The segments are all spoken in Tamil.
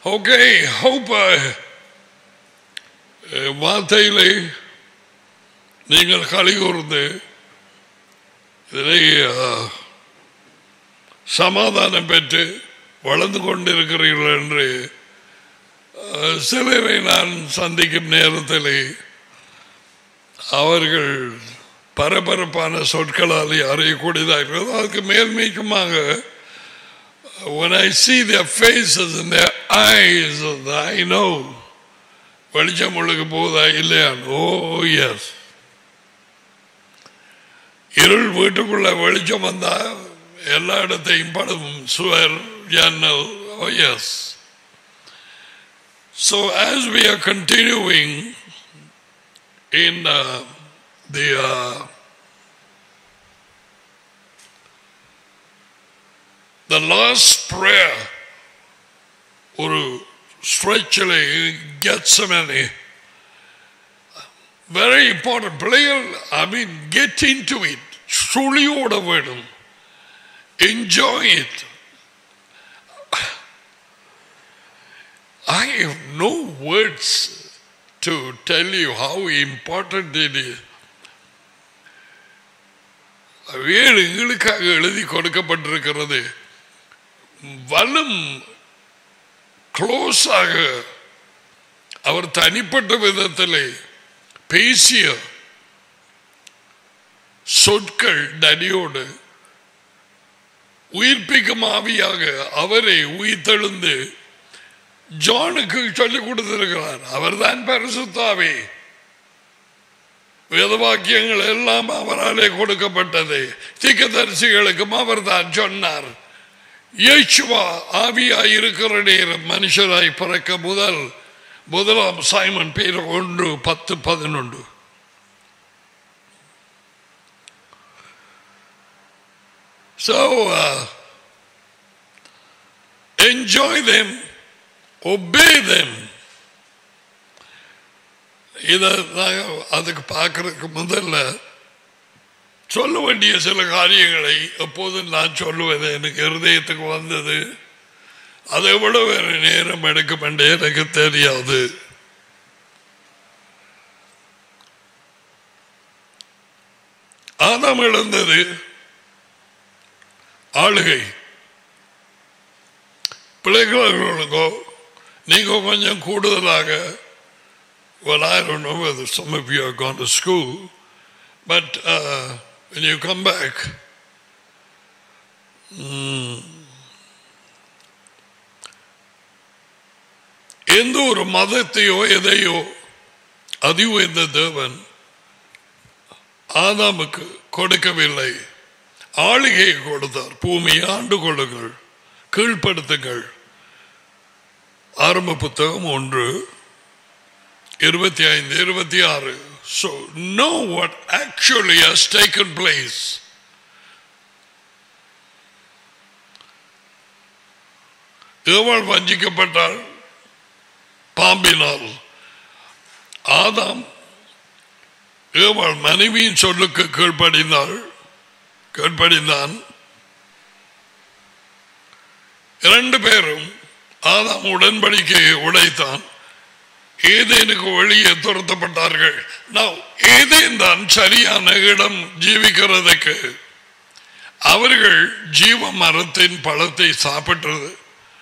ஓகே ஹோப் வார்த்தையிலே நீங்கள் களி கூர்ந்து இதிலே அஹ், சமாதானம் பெற்று வளர்ந்து கொண்டிருக்கிறீர்கள் என்று அஹ், சிலரை நான் சந்திக்கும் நேரத்திலே அவர்கள் பரபரப்பான சொற்களால் அறியக்கூடியதாக இருக்கிறது அதுக்கு மேல்மைக்குமாக when I see their faces and their eyes, I know வெளிச்சம் உள்ளுக்கு போகுதா இல்லையா ஓ எஸ் இருள் வீட்டுக்குள்ள வெளிச்சம் வந்தா எல்லா இடத்தையும் படும் சுவர் ஜன்னல் oh yes So as we are continuing in uh, the uh, the last prayer ஒரு ஸ்ட்ரெச்சில் கெட்சமனி வெரி இம்பார்ட்டன்ட் பிள்ளைகள் I mean get into it சுழியோட வேணும் enjoy it I have no words to tell you how important it is. வேறு எங்களுக்காக எழுதி கொடுக்கப்பட்டிருக்கிறது வலும் க்ளோஸாக அவர் தனிப்பட்ட விதத்திலே பேசிய சொற்கள் டடியோடு உயிர்ப்பிக்கும் ஆவியாக அவரை உயிர்த்தெழுந்து ஜானுக்கு சொல்லிக் கொடுத்திருக்கிறார் அவர்தான் பரிசுத்தாவே வேதவாக்கியங்கள் எல்லாம் அவராலே கொடுக்கப்பட்டது தீக்கதரிசிகளுக்கும் அவர்தான் சொன்னார் இயேசுவா ஆவியாய் இருக்கிற நேரம் மனுஷராய் பிறக்க முதல் முதலாம் சைமன் பேர் ஒன்று பத்து பதினொன்று So, uh, enjoy them, obey them. இதை நான் அதுக்கு பார்க்கறதுக்கு முதல்ல சொல்ல வேண்டிய சில காரியங்களை எப்போதும் நான் சொல்லுவது எனக்கு இருதயத்துக்கு வந்தது அதை விட வேறு நேரம் எடுக்கும் என்று எனக்கு தெரியாது ஆதாம் இழந்தது ஆளுகை பிள்ளைகளுக்கோ நீங்க கொஞ்சம் கூடுதலாக well I don't know whether some of you have gone to school but uh, when you come back mm, எந்த ஒரு மதத்தையோ எதையோ அதிவுயர்ந்த தேவன் ஆதாமுக்கு கொடுக்கவில்லை ஆளுகையை கொடுத்தார் பூமியை ஆண்டு கொள்ளுங்கள் கீழ்ப்படுத்துங்கள் ஆரம்ப புத்தகம் ஒன்று இருபத்தி ஐந்து இருபத்தி ஆறு so no what actually has taken place ஏவாள் வஞ்சிக்கப்பட்டாள் பாம்பினால் ஆதாம் ஏவாள் மனைவியின் சொல்லுக்கு கீழ்ப்படிந்தாள் கீழ்ப்படிந்தான் இரண்டு பேரும் ஆதாம் உடன்படிக்கையை உடைத்தான் ஏதேனுக்கு வெளியே துரத்தப்பட்டார்கள் நான் ஏதேன் தான் சரியான இடம் ஜீவிக்கிறதுக்கு அவர்கள் ஜீவ மரத்தின் பழத்தை சாப்பிட்டது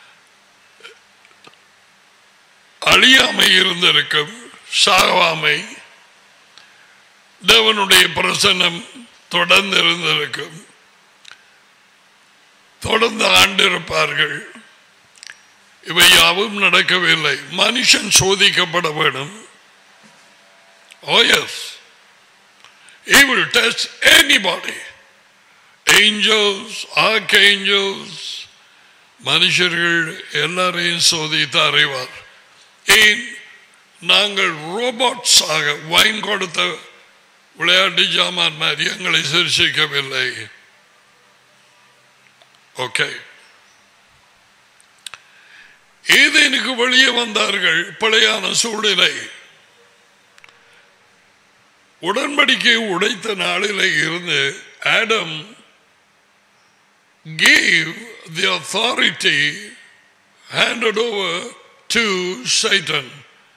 அழியாமை இருந்திருக்கும் சாவாமை தேவனுடைய பிரசன்னம் தொடர்ந்து இருந்திருக்கும் தொடர்ந்து ஆண்டிருப்பார்கள் இவை யாவும் நடக்கவில்லை மனுஷன் சோதிக்கப்பட வேண்டும் Oh yes. He will test anybody. Angels, archangels, மனுஷர்கள் எல்லாரையும் சோதித்து அறிவார் ஏன் நாங்கள் ரோபோட்ஸ் ஆக வைன் கொடுத்த விளையாட்டு ஜாமான் மாதிரி எங்களை சிரிசிக்கவில்லை ஓகே ஏதேனுக்கு வெளியே வந்தார்கள் பிழையான சூழ்நிலை உடன்படிக்கை உடைத்த நாளிலே இருந்து Adam gave the authority handed over to Satan.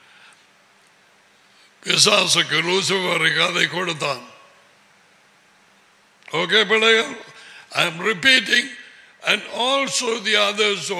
பிசாசுக்கு லூசிபருக்கு அதை கொடுத்தான் ஓகே பிள்ளைகள் I am repeating and also the others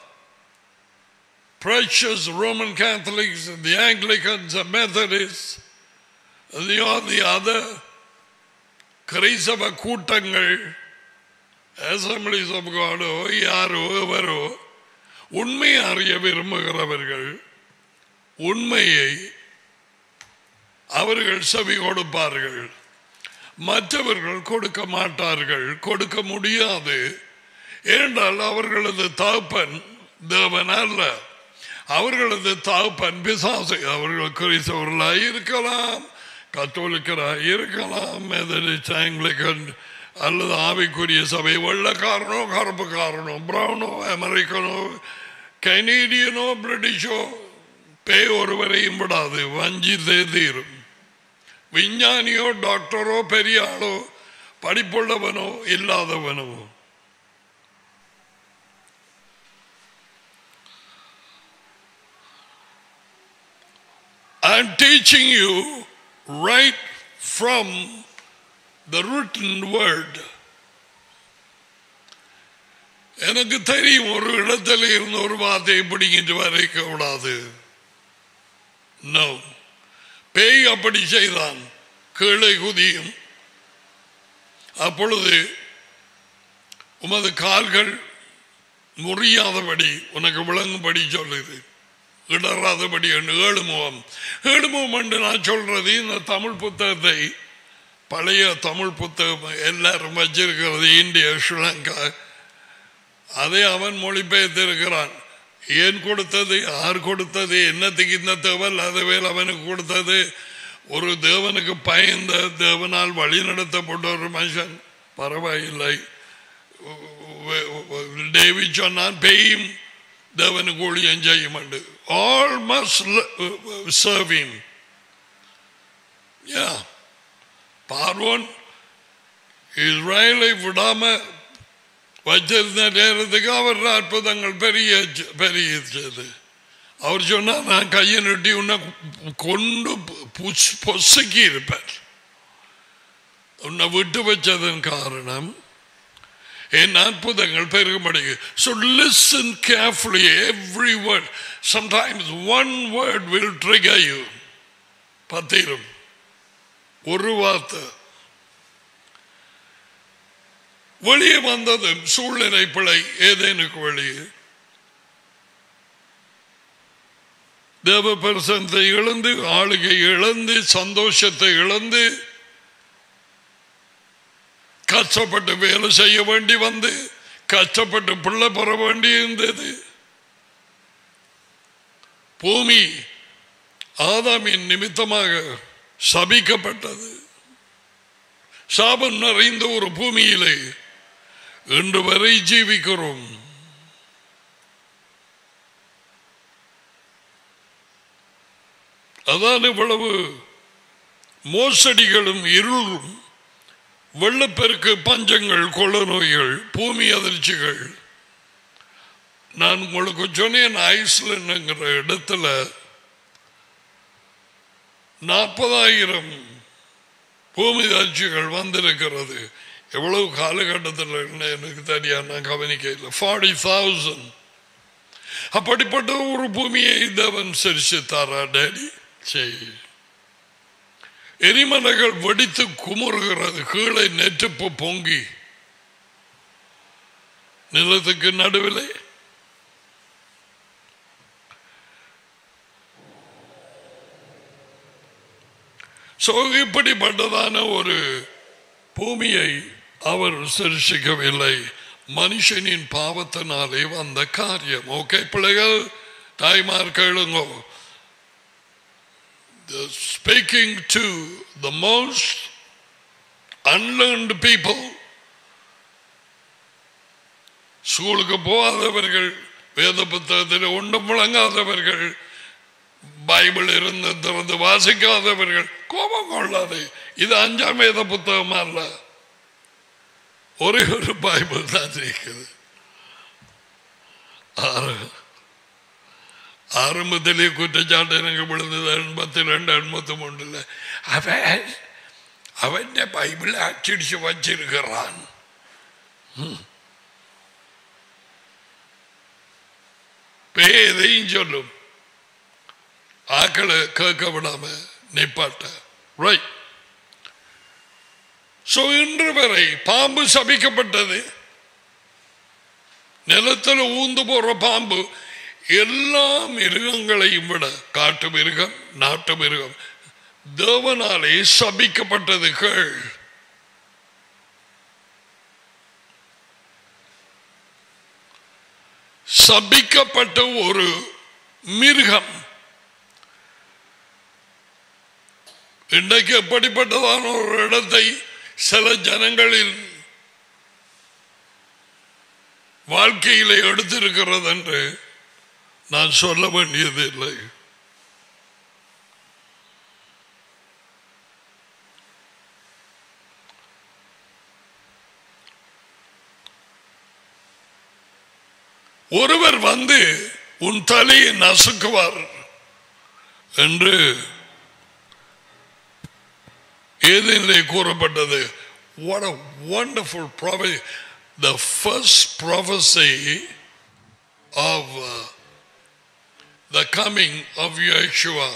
precious Roman Catholics and the Anglicans and Methodists, the, all the other கிரைசவ கூட்டங்கள் அசம்பிளிஸ் ஆஃப் காடோ யாரோ எவரோ உண்மையை அறிய விரும்புகிறவர்கள் உண்மையை அவர்கள் செவி கொடுப்பார்கள் மற்றவர்கள் கொடுக்க மாட்டார்கள் கொடுக்க முடியாது ஏனென்றால் அவர்களது தகப்பன் தேவன் அல்ல அவர்களது தகப்பன் பிசாசு அவர்கள் கிறிஸ்தவர்களாய் இருக்கலாம் கத்தோலிக்கராய் இருக்கலாம் மெதடிஸ்ட் ஆங்கிலிக்கன் அல்லது ஆவிக்குரிய சபை வெள்ளக்காரனோ கருப்புக்காரனோ பிரவுனோ அமெரிக்கனோ கனேடியனோ பிரிட்டிஷோ பேய் ஒருவரையும் விடாது வஞ்சித்தே தீரும் விஞ்ஞானியோ டாக்டரோ பெரிய ஆளோ படிப்புள்ளவனோ இல்லாதவனோ I'm teaching you right from the written word. எனக்கு தெரியும் ஒரு இடத்துல இருந்து ஒரு வார்த்தையை பிடிங்கிட்டு வரைக்க கூடாது நோ பேய் அப்படி செய்தான் கீழே குதியும் அப்பொழுது உமது கால்கள் முறியாதபடி உனக்கு விளங்கும்படி சொல்லுது இடராதபடி என்று ஏழு முகம் ஏழு முகம் என்று நான் சொல்றது இந்த தமிழ் புத்தகத்தை பழைய தமிழ் புத்தகம் எல்லாரும் வச்சிருக்கிறது இந்தியா ஸ்ரீலங்கா அதை அவன் மொழிபெயர்த்திருக்கிறான் ஏன் கொடுத்தது யார் கொடுத்தது என்னத்துக்கு இந்த தேவல் அதுவேல் அவனுக்கு கொடுத்தது ஒரு தேவனுக்கு பயந்த தேவனால் வழி நடத்தப்பட்ட ஒரு மனுஷன் பரவாயில்லை டேவி சொன்னான் பெய்யும் தேவனுக்கு ஊழியம் செய்யும் all must serve him yeah பார்வோன் இஸ்ரேலை விடாம வச்சிருந்த நேரத்துக்கு அவர் அற்புதங்கள் பெரிய பெரியது அவர் சொன்னார் நான் கையை நட்டி உன்னை கொண்டு பொசுக்கி இருப்பார் உன்னை விட்டு வச்சதன் காரணம் என் அற்புதங்கள் பெருகும்படி So listen carefully every word. Sometimes one word will trigger you. பத்திரும் ஒரு வார்த்தை வெளியே வந்ததும் சூழ்நிலை பிழை ஏதேனுக்கு வெளியே தேவ பிரசனத்தை இழந்து ஆளுகை இழந்து சந்தோஷத்தை இழந்து கஷ்டப்பட்டு வேலை செய்ய வேண்டி வந்து கஷ்டப்பட்டு பிள்ளை பெற வேண்டி இருந்தது பூமி ஆதாமின் நிமித்தமாக சபிக்கப்பட்டது சாபம் நிறைந்த ஒரு பூமியிலே இன்று வரை ஜீவிக்கிறோம் அதான் இவ்வளவு மோசடிகளும் இருளும் வெள்ளப்பெருக்கு பஞ்சங்கள் கொள்ள நோய்கள் பூமி அதிர்ச்சிகள் நான் உங்களுக்கு சொன்னேன் ஐஸ்லண்டுங்கிற இடத்துல நாற்பதாயிரம் பூமி அதிர்ச்சிகள் வந்திருக்கிறது எவ்வளவு காலகட்டத்தில் எனக்கு தெரியா நான் கவனிக்கல ஃபார்ட்டி தௌசண்ட் அப்படிப்பட்ட ஒரு பூமியை தேவன் சரிசித்தாரா டேடி சரி எரிமலைகள் வெடித்து குமுறுகிறது கீழே நெற்றுப்பு பொங்கி நிலத்துக்கு நடுவில் சோ இப்படிப்பட்டதான ஒரு பூமியை அவர் சிருஷிக்கவில்லை மனுஷனின் பாவத்தினாலே வந்த காரியம் ஓகே பிள்ளைகள் தாய்மார் கேளுங்கோ the speaking to the most unlearned people ஸ்கூலுக்கு போகாதவர்கள் வேத புத்தகத்தில் ஒன்றும் முழங்காதவர்கள் பைபிள் இருந்து திறந்து வாசிக்காதவர்கள் கோபம் கொள்ளாது இது அஞ்சாம் வேத புத்தகமா அல்ல ஒரே ஒரு பைபிள் தான் இருக்குது ஆறு ஆரம்பத்திலே குற்றச்சாட்டு எனக்கு விழுந்தது எண்பத்தி ரெண்டு எண்பத்தி மூணுல அவன் அவன் பைபிளை அச்சடிச்சு வச்சிருக்கிறான் ம். பேதையும் சொல்லும் ஆக்களை கேட்க விடாம நிப்பாட்ட ரைட் சோ இன்று வரை பாம்பு சபிக்கப்பட்டது நிலத்தில் ஊந்து போற பாம்பு எல்லா மிருகங்களையும் விட காட்டு மிருகம் நாட்டு மிருகம் தேவனாலே சபிக்கப்பட்டது கேள் சபிக்கப்பட்ட ஒரு மிருகம் இன்றைக்கு எப்படிப்பட்டதான ஒரு இடத்தை சில ஜனங்களில் வாழ்க்கையில எடுத்திருக்கிறது என்று நான் சொல்ல வேண்டியது இல்லை ஒருவர் வந்து உன் தலையை நசுக்குவார் என்று ஏதேனிலே கூறப்பட்டது what a wonderful prophecy the first prophecy of uh, the coming of Yeshua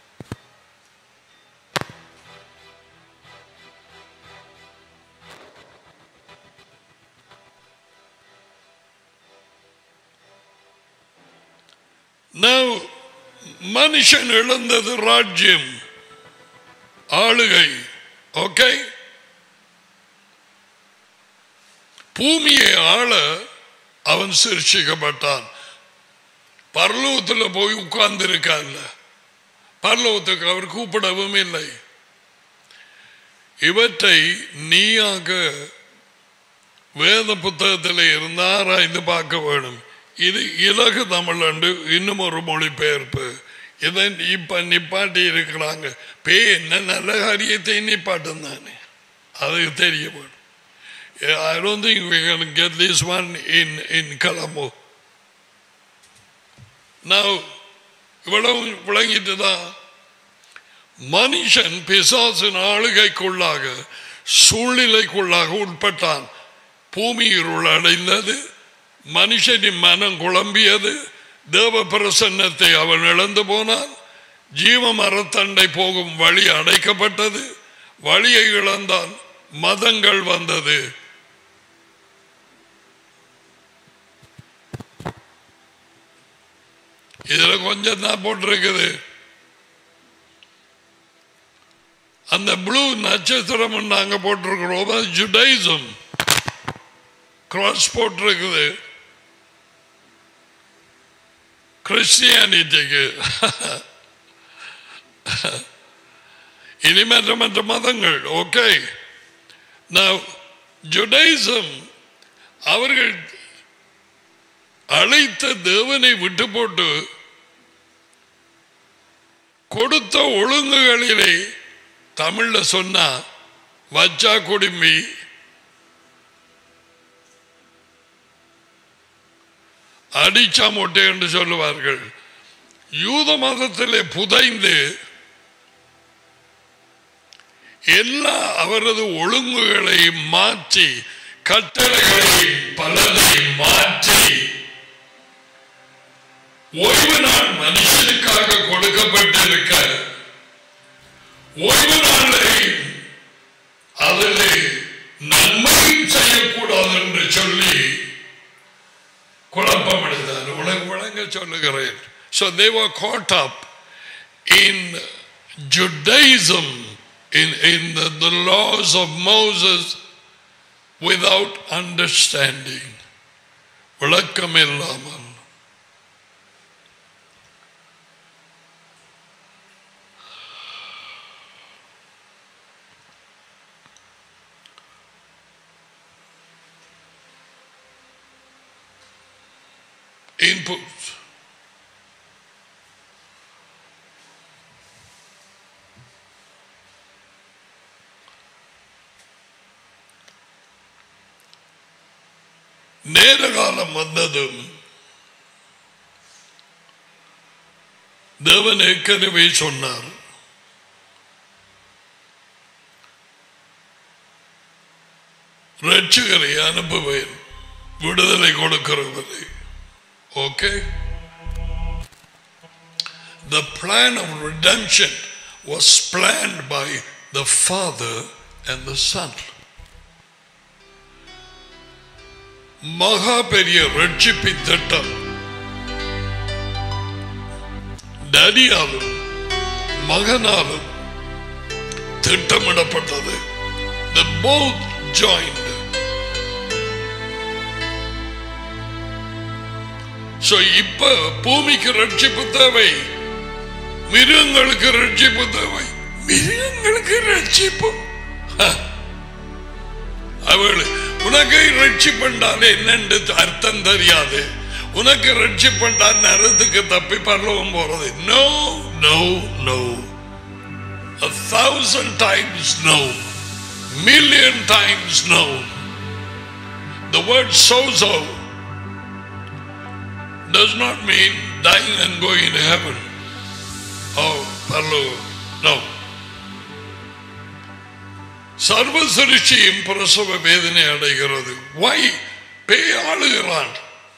now மனுஷன் இழந்தது ராஜ்யம் ஆளுகை ஓகே பூமியை ஆள அவன் சிருஷிக்கப்பட்டான் பரலோகத்தில் போய் உட்கார்ந்து இருக்கான்ல பரலோகத்துக்கு அவர் கூப்பிடவும் இல்லை இவற்றை நீயாக வேத புத்தகத்தில் இருந்து ஆராய்ந்து பார்க்க வேணும் இது இலகு தமிழ் என்று இன்னும் ஒரு மொழிபெயர்ப்பு இதை இப்ப நிப்பாட்டி இருக்கிறாங்க பே என்ன நல்ல காரியத்தை நிப்பாட்டும் தானே அதுக்கு தெரிய வேணும் I don't think we can get this one in in Colombo. Now, இவ்வளவு விளங்கிட்டு தான் மனுஷன் பிசாசின் ஆளுகைக்குள்ளாக சூழ்நிலைக்குள்ளாக உட்பட்டான் பூமி இருள் அடைந்தது மனுஷனின் மனம் குழம்பியது தேவ பிரசன்னத்தை அவன் இழந்து போனான் ஜீவ மரத்தண்டை போகும் வழி அடைக்கப்பட்டது வழியை இழந்தான் மதங்கள் வந்தது இதுல கொஞ்சம் தான் போட்டிருக்குது அந்த ப்ளூ நட்சத்திரம் நாங்க போட்டிருக்கிறோம் அது ஜுடைசம் கிராஸ் போட்டிருக்குது கிறிஸ்டியானிட்டிக்கு இனி மற்ற மற்ற மதங்கள் ஓகே ஜுடைசம் அவர்கள் அழைத்த தேவனை விட்டு போட்டு கொடுத்த ஒழுங்குகளிலே தமிழ்ல சொன்னா வச்சா குடும்பி அடிச்சா மொட்டை என்று சொல்லுவார்கள் யூத மதத்திலே புதைந்து எல்லா அவரது ஒழுங்குகளை மாற்றி கட்டளைகளை பலரை மாற்றி ஓய்வு நாள் மனுஷனுக்காக கொடுக்கப்பட்டிருக்க ஓய்வு நாளை அதிலே நன்மையும் செய்யக்கூடாது என்று சொல்லி குழப்பம் எடுத்தார் உலக விளங்க சொல்லுகிறேன் so they were caught up in Judaism in, in the, the laws of Moses without understanding விளக்கம் இல்லாமல் input. நேர காலம் வந்ததும் தேவன் ஏற்கனவே சொன்னார் ரட்சகரை அனுப்புவேன் விடுதலை கொடுக்கிறவரை okay The plan of redemption was planned by the Father and the Son. மகா பெரிய ரட்சிப்பின் திட்டம் டடியாலும் மகனாலும் திட்டமிடப்பட்டது The both joined. So இப்ப பூமிக்கு ரட்சிப்பு தேவை மிருகங்களுக்கு ரட்சிப்பு தேவை மிருகங்களுக்கு ரட்சிப்பு ஹ. அவள் உனக்கு ரட்சிப்பண்டால் என்னன்னு அர்த்தம் தெரியாது உனக்கு ரட்சிப்பண்டா நரத்துக்கு தப்பி பரலவும் போறது no no no A thousand times no. Million times no. The word sozo does not mean dying and going to heaven. Oh, hello. No. சர்வ சிருஷ்டியும் பிரசவ வேதனை அடைகிறது வை பேய் ஆளுகிறான்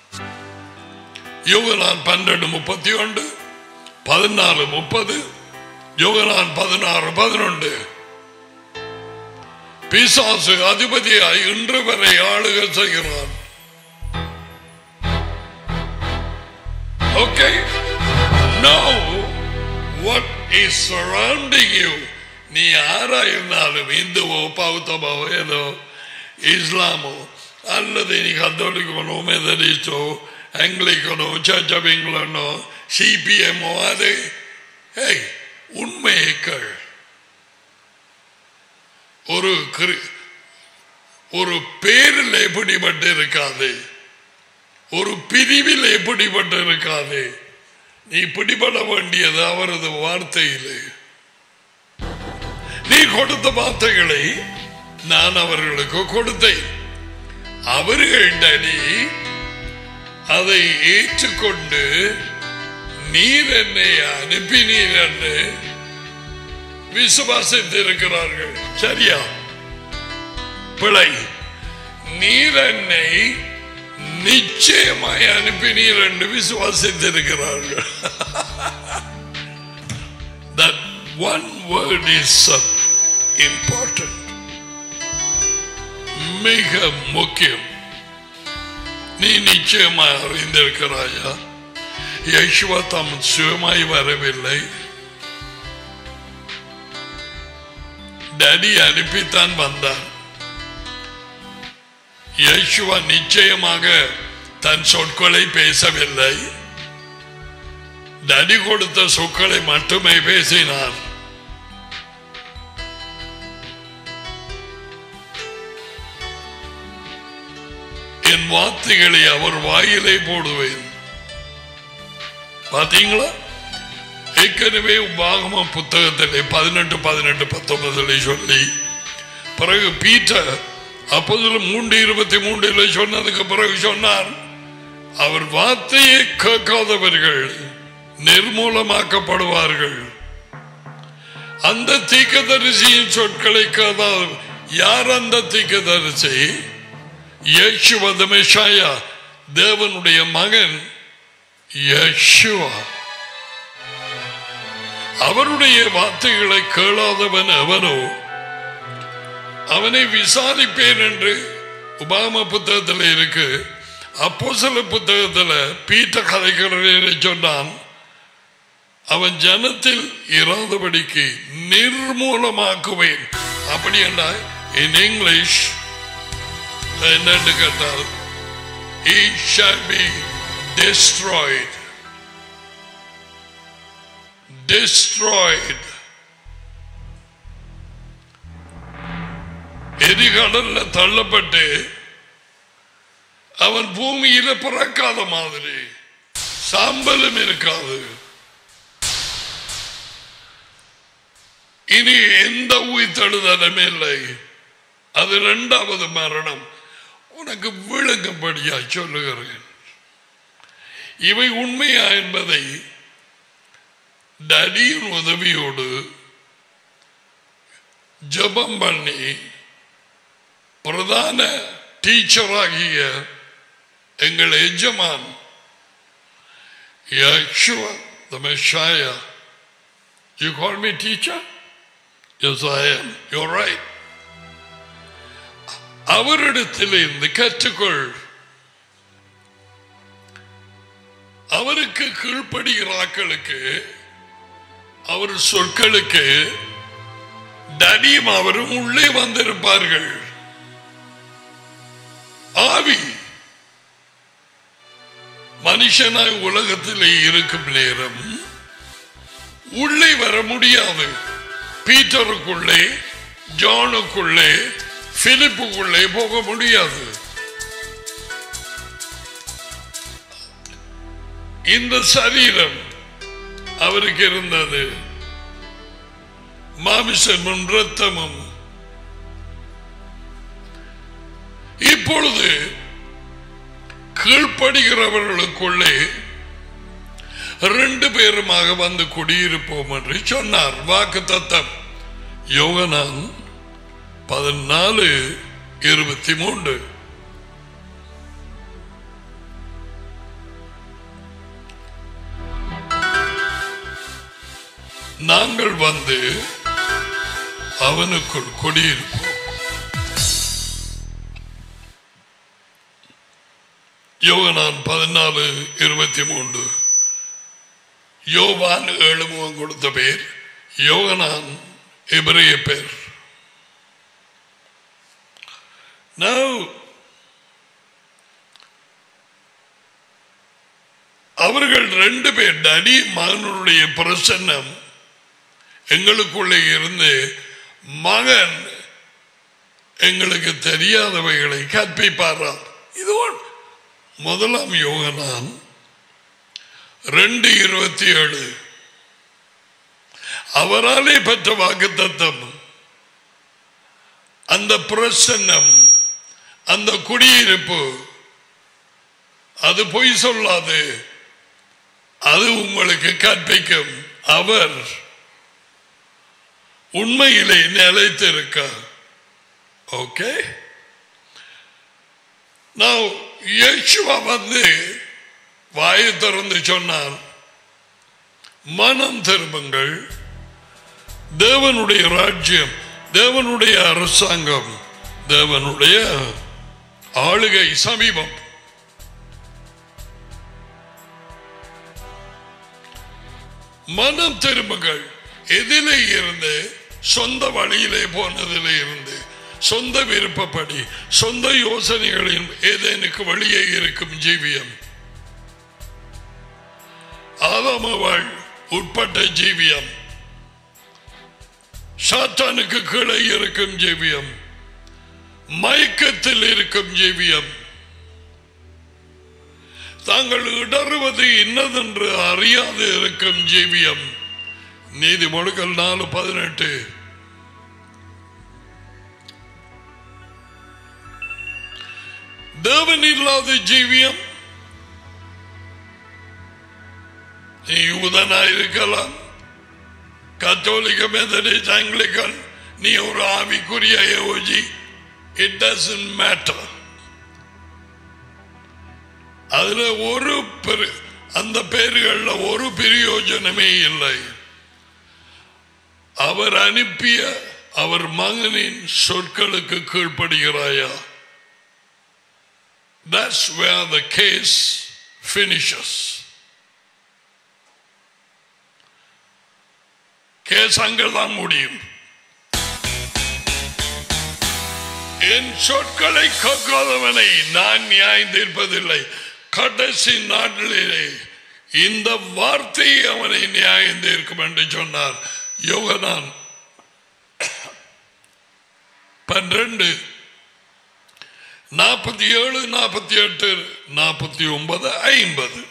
யோகனான் பன்னெண்டு முப்பத்தி ஒன்று பதினாலு முப்பது யோகனான் பதினாறு பதினொன்று பிசாசு அதிபதியாய் இன்று வரை ஆளுக செய்கிறான் okay Know what is surrounding you. நீ யாரா இருந்தாலும் இந்துவோ பௌத்தமோ ஏதோ இஸ்லாமோ அல்லது நீ கத்தோலிக்கனோ மெதடிஸ்டோ ஆங்கிலிக்கனோ சர்ச் ஆஃப் இங்கிலாண்டோ சிபிஎம்மோ அது ஏய் உண்மையைக்கள் ஒரு கிரி- ஒரு பேரில் எப்படிப்பட்டு இருக்காது ஒரு பிரிவில் எப்படிப்பட்டு இருக்காது நீ பிடிபட வேண்டியது அவரது வார்த்தையிலே நீ கொடுத்த வார்த்தைகளை நான் அவர்களுக்கு கொடுத்தேன் அவர்களிடனே அதை ஏற்றுக்கொண்டு நீர் என்னை அனுப்பினீர் என்று விசுவாசித்திருக்கிறார்கள் சரியா பிழை நீர் என்னை நிச்சயமாய் அனுப்பினீர் என்று விசுவாசித்திருக்கிறார்கள் that one word is uh, important மிக முக்கியம் நீ நிச்சயமாய் அறிந்திருக்கிறாயா யேசுவா தம் சுயமாய் வரவில்லை டேடி அனுப்பித்தான் வந்தார் யேசுவா நிச்சயமாக தன் சொற்களை பேசவில்லை டடி கொடுத்த சொற்களை மட்டுமே பேசினார் என் வார்த்தைகளை அவர் வாயிலே போடுவேன் பாத்தீங்களா ஏற்கனவே உபாகம புத்தகத்திலே பதினெட்டு பதினெட்டு பத்தொன்பதுல சொல்லி பிறகு பீட்டர் அப்போதுல மூன்று இருபத்தி மூன்றுல சொன்னதுக்கு பிறகு சொன்னார் அவர் வார்த்தையை கேட்காதவர்கள் நிர்மூலமாக்கப்படுவார்கள் அந்த தீக்கதரிசியின் சொற்களை கேட்காத யார் அந்த தீக்கதரிசி யேசுவத மெஷாயா தேவனுடைய மகன் யேசுவா அவருடைய வார்த்தைகளை கேளாதவன் எவனோ அவனை விசாரிப்பேன் என்று உபாம புத்தகத்தில் இருக்கு அப்போ சில புத்தகத்தில் பீட்ட கதைக்கிறேன் சொன்னான் அவன் ஜனத்தில் இராதபடிக்கு நிர்மூலமாக்குவேன் அப்படி என்றால் இன் இங்கிலீஷ் என்னன்னு கேட்டால் he shall be destroyed destroyed எரிகடல்ல தள்ளப்பட்டு அவன் பூமியில பிறக்காத மாதிரி சாம்பலும் இருக்காது இனி எந்த உயிர்த்தெழுதலுமே இல்லை அது இரண்டாவது மரணம் உனக்கு விளங்கும்படியா சொல்லுகிறேன் இவை உண்மையா என்பதை டடியின் உதவியோடு ஜெபம் பண்ணி பிரதான டீச்சராகிய எங்கள் எஜமான் Yeshua, the Messiah. You call me teacher? Yes, I am. You're right. அவரிடத்திலிருந்து கற்றுக்கொள் அவருக்கு கீழ்ப்படுகிற ஆக்களுக்கு அவர் சொற்களுக்கு தனியும் அவரும் உள்ளே வந்திருப்பார்கள் ஆவி மனுஷனாய் உலகத்திலே இருக்கும் நேரம் உள்ளே வர முடியாது பீட்டருக்குள்ளே ஜானுக்குள்ளே பிலிப்புக்குள்ளே போக முடியாது இந்த சரீரம் அவருக்கு இருந்தது மாமிசமும் ரத்தமும் இப்பொழுது கீழ்ப்படுகிறவர்களுக்குள்ளே ரெண்டு பேருமாக வந்து குடியிருப்போம் என்று சொன்னார் வாக்கு தத்தம் யோகனான் பதினாலு இருபத்தி மூன்று நாங்கள் வந்து அவனுக்குள் குடியிருப்போம் யோகனான் பதினாலு இருபத்தி மூன்று யோவான் ஏழு முகம் கொடுத்த பேர் யோகனான் எபிரேய பேர் Now, அவர்கள் ரெண்டு பேர் டடி மகனுடைய பிரசன்னம் எங்களுக்குள்ளே இருந்து மகன் எங்களுக்கு தெரியாதவைகளை கற்பிப்பாராம் இது ஒன்- முதலாம் யோகனான் ரெண்டு இருபத்தி ஏழு அவராலே பெற்ற வாக்கு தத்தம் அந்த பிரசன்னம் அந்த குடியிருப்பு அது பொய் சொல்லாது அது உங்களுக்கு கற்பிக்கும் அவர் உண்மையிலே நிலைத்திருக்க ஓகே நான் இயேசுவா வந்து வாயை திறந்து சொன்னார் மனம் திரும்புங்கள் தேவனுடைய ராஜ்யம் தேவனுடைய அரசாங்கம் தேவனுடைய ஆளுகை சமீபம் மனம் திரும்புங்கள் எதிலே இருந்து சொந்த வழியிலே போனதிலே இருந்து சொந்த விருப்பப்படி சொந்த யோசனைகளின் ஏதேனுக்கு வழியே இருக்கும் ஜீவியம் ஆதாமவாள் உட்பட்ட ஜீவியம் சாத்தானுக்கு கீழே இருக்கும் ஜீவியம் மயக்கத்தில் இருக்கும் ஜீவியம் தாங்கள் இடறுவது இன்னதென்று அறியாது இருக்கும் ஜீவியம் நீதிமொழிகள் நாலு பதினெட்டு தேவன் இல்லாத ஜீவியம் நீ யூதனா இருக்கலாம் கத்தோலிக்க மெத்தடிஸ்ட் ஆங்கிலிக்கன் நீ ஒரு ஆவிக்குரிய யோஜி இட் டசன்ட் மேட்டர் அதுல ஒரு பெரு- அந்த பேர்கள்ல ஒரு பிரயோஜனமே இல்லை அவர் அனுப்பிய அவர் மகனின் சொற்களுக்கு கீழ்ப்படுகிறாயா That's where the case finishes. Case அங்கதான் முடியும் என் சொற்களை கேட்காதவனை நான் நியாயம் தீர்ப்பதில்லை கடைசி நாட்டிலே இந்த வார்த்தை அவனை நியாயம் தீர்க்கும் என்று சொன்னார் யோகனான் பன்னிரண்டு நாற்பத்தி ஏழு நாற்பத்தி எட்டு நாற்பத்தி ஒன்பது ஐம்பது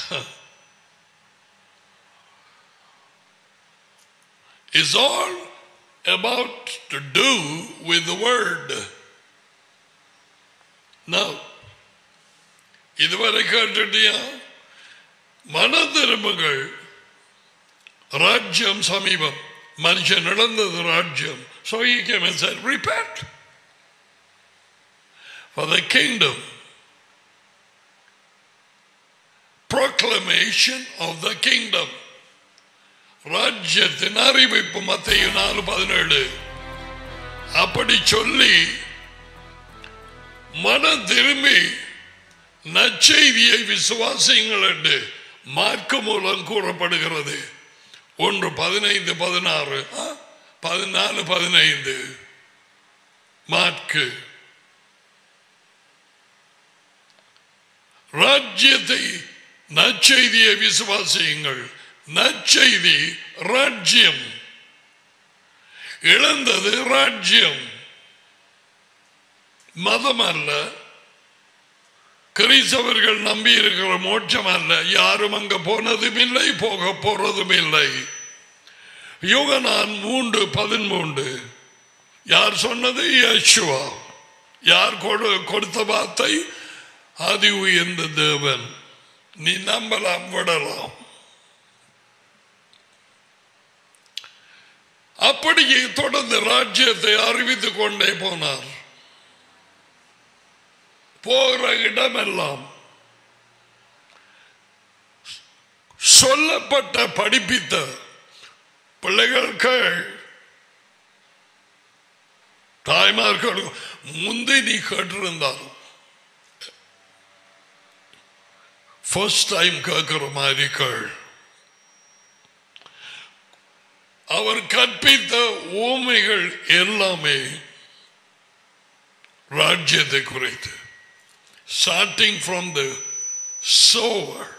is all about to do with the word. Now, இதுவரை கேட்டுட்டியா மன திரும்புகள் ராஜ்யம் சமீபம் மனுஷன் இழந்தது ராஜ்யம் so he came and said repent for the kingdom proclamation of the kingdom ராஜ்யத்தின் அறிவிப்பு மத்திய நாலு பதினேழு அப்படி சொல்லி மனம் திரும்பி நற்செய்தியை விசுவாசியுங்கள் என்று மார்க்கு மூலம் கூறப்படுகிறது ஒன்று பதினைந்து பதினாறு ஆ, பதினாலு பதினைந்து மார்க்கு ராஜ்யத்தை நற்செய்தியை விசுவாசியுங்கள் நற்செய்தி ராஜ்யம் இழந்தது ராஜ்யம் மதம் அல்ல கிறிஸ்தவர்கள் நம்பி இருக்கிற மோட்சம் அல்ல யாரும் அங்க போனதும் இல்லை போக போறதும் இல்லை யோகனான் மூன்று பதிமூன்று யார் சொன்னது யேசுவா யார் கொடு- கொடுத்த வார்த்தை ஆதி உயர்ந்த தேவன் நீ நம்பலாம் விடலாம் அப்படியே தொடர்ந்து ராஜ்யத்தை அறிவித்துக் கொண்டே போனார் போகிற இடமெல்லாம் சொல்லப்பட்ட படிப்பித்த பிள்ளைகள் கேள் தாய்மார்கள் முந்தி நீ கேட்டிருந்தாலும் ஃபர்ஸ்ட் டைம் கேட்கிற மாதிரி கேள் அவர் கற்பித்த ஊமைகள் எல்லாமே ராஜ்யத்தை குறித்து ஸ்டார்டிங் ஃப்ரம் த சோவர்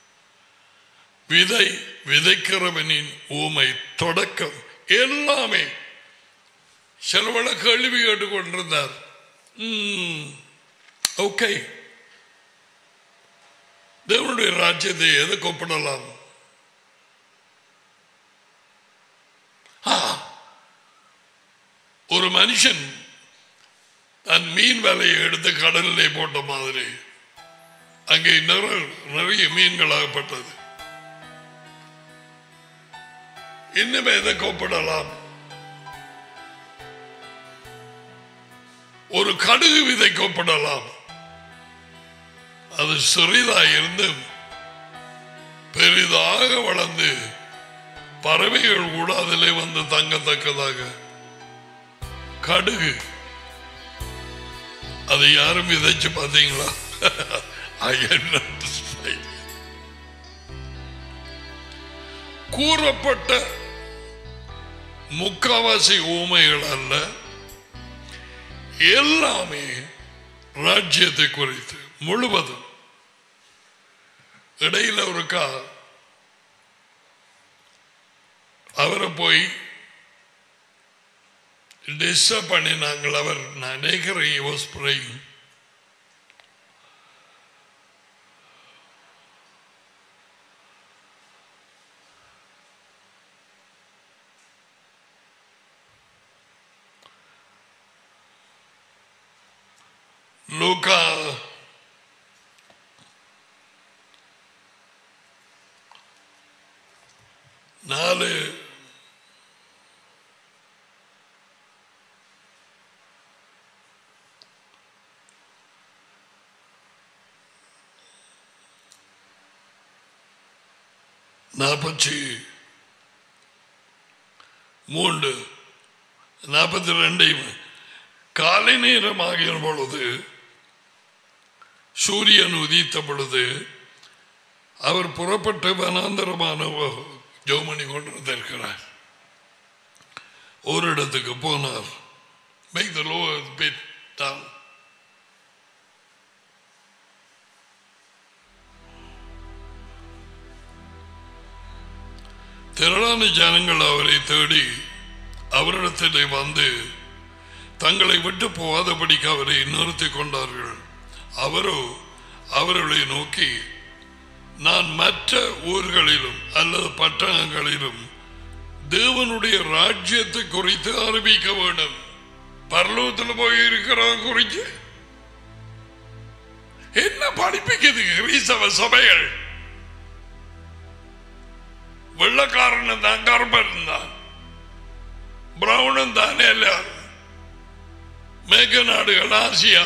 விதை விதைக்கிறவனின் ஊமை தொடக்கம் எல்லாமே சிலவள கேள்வி கேட்டுக்கொண்டிருந்தார் ஓகே தேவனுடைய ராஜ்யத்தை எதை கொப்பிடலாம் ஆ, ஒரு மனுஷன் தன் மீன் வலையை எடுத்து கடலிலே போட்ட மாதிரி அங்கே நிறைய நிறைய மீன்களாகப்பட்டது இன்னும் எதை கொப்பிடலாம் ஒரு கடுகு விதை கொப்பிடலாம் அது சிறிதாக இருந்து பெரிதாக வளர்ந்து பறவைகள் கூட அதிலே வந்து தங்கத்தக்கதாக கடுகு அதை யாரும் விதைச்சு பார்த்தீங்களா I am not saying. கூறப்பட்ட முக்காவாசி ஊமைகள் அல்ல எல்லாமே ராஜ்யத்தை குறித்து முழுவதும் இடையில ஒருக்கா அவரை போய் டிஸ்டர்ப் பண்ணினாங்கள் அவர் நான் நினைக்கிறேன் he was praying. லூக்கா நாலு நாற்பத்தி மூன்று நாற்பத்தி ரெண்டையும் காலை நேரம் ஆகிய பொழுது சூரியன் உதித்த பொழுது அவர் புறப்பட்டு வனாந்தரமான ஜோமணி கொண்டிருந்திருக்கிறார் ஒரு இடத்துக்கு போனார் make the low bit down திரளான ஜனங்கள் அவரை தேடி அவரிடத்திலே வந்து தங்களை விட்டு போகாதபடிக்கு அவரை நிறுத்திக் கொண்டார்கள் அவரோ அவர்களை நோக்கி நான் மற்ற ஊர்களிலும் அல்லது பட்டணங்களிலும் தேவனுடைய ராஜ்யத்தை குறித்து அறிவிக்க வேண்டும் பரலோகத்தில் போய் இருக்கிறத குறித்து என்ன படிப்பிக்குது கிறிஸ்தவ சபைகள் வெள்ள வெள்ளக்காரனும் தான் கருப்பன் தான் பிரவுனும் தானே எல்லாரும் மேற்க நாடுகள் ஆசியா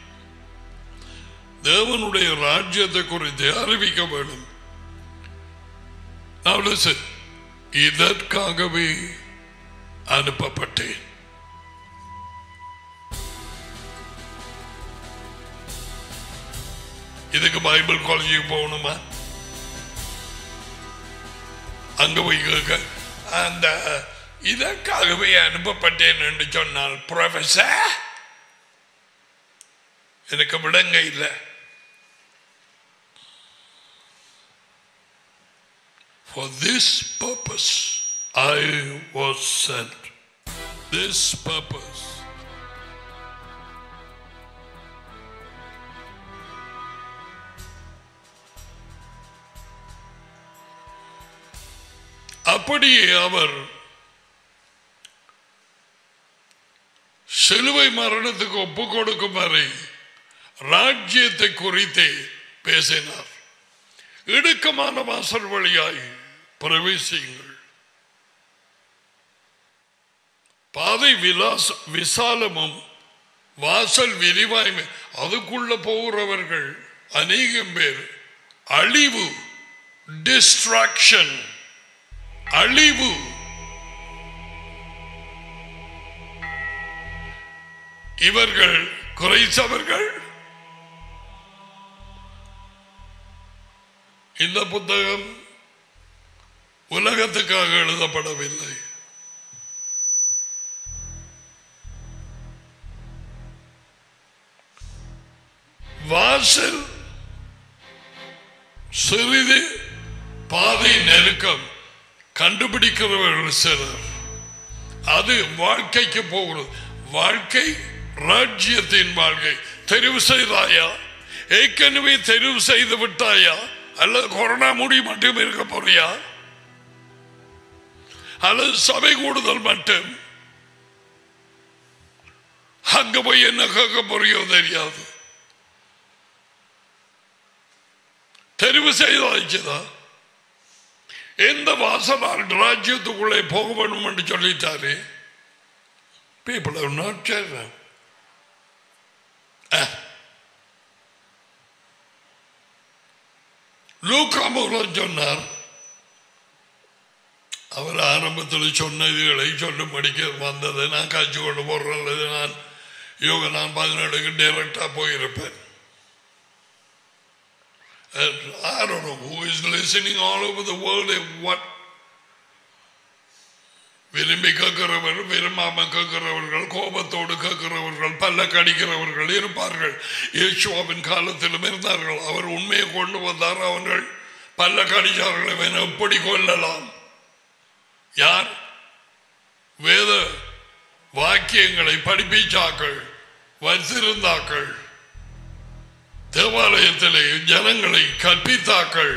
தேவனுடைய ராஜ்யத்தை குறித்து அறிவிக்க வேண்டும் Now listen, இதற்காகவே அனுப்பப்பட்டேன் இதுக்கு பைபிள் காலேஜுக்கு போகணுமா அங்க போய் கேட்க அந்த இதற்காகவே அனுப்பப்பட்டேன் என்று சொன்னால் ப்ரொஃபஸர் எனக்கு விடங்க இல்லை For this purpose I was sent. This purpose. அப்படியே அவர் சிலுவை மரணத்துக்கு ஒப்பு கொடுக்கும் வரை ராஜ்யத்தை குறித்தே பேசினார் இடுக்கமான வாசல் வழியாய் பிரவேசியுங்கள் பாதை விலாச விசாலமும் வாசல் விரிவாய்மை அதுக்குள்ள போகிறவர்கள் அநேகம் பேர் அழிவு டிஸ்ட்ராக்ஷன் அழிவு இவர்கள் குறைச்சவர்கள் இந்த புத்தகம் உலகத்துக்காக எழுதப்படவில்லை வாசல் சிறிது பாதை நெருக்கம் கண்டுபிடிக்கிறவர்கள் சிலர் அது வாழ்க்கைக்கு போகிறது வாழ்க்கை ராஜ்யத்தின் வாழ்க்கை தெரிவு செய்தாயா ஏற்கனவே தெரிவு செய்து விட்டாயா அல்லது கொரோனா முடி மட்டும் இருக்க போறியா அல்லது சபை கூடுதல் மட்டும் அங்க போய் என்ன கேட்க போறியோ தெரியாது தெரிவு செய்தாச்சுதா எந்த வாசலால் ராஜ்யத்துக்குள்ளே போக வேண்டும் என்று சொல்லிட்டாரு people have not chosen. லூக்கா மூலம் சொன்னார் அவர் ஆரம்பத்தில் சொன்ன இதுகளை சொல்லும்படிக்க வந்தது நான் காய்ச்சி கொண்டு போடுறது நான் யோக நான் பதினேழுக்கு டைரக்டா போயிருப்பேன் And I don't know who is listening all over the world and what விரும்பி கேட்கிறவர்கள் விரும்பாம கேட்கிறவர்கள் கோபத்தோடு கேட்கிறவர்கள் பல்ல கடிக்கிறவர்கள் இருப்பார்கள் இயேசுவாவின் காலத்திலும் இருந்தார்கள் அவர் உண்மையை கொண்டு வந்தார் அவர்கள் பல்ல கடிச்சார்கள் இவனை எப்படி கொல்லலாம் யார் வேத வாக்கியங்களை படிப்பிச்சாக்கள் வச்சிருந்தாக்கள் தேவாலயத்திலே ஜனங்களை கற்பித்தாக்கள்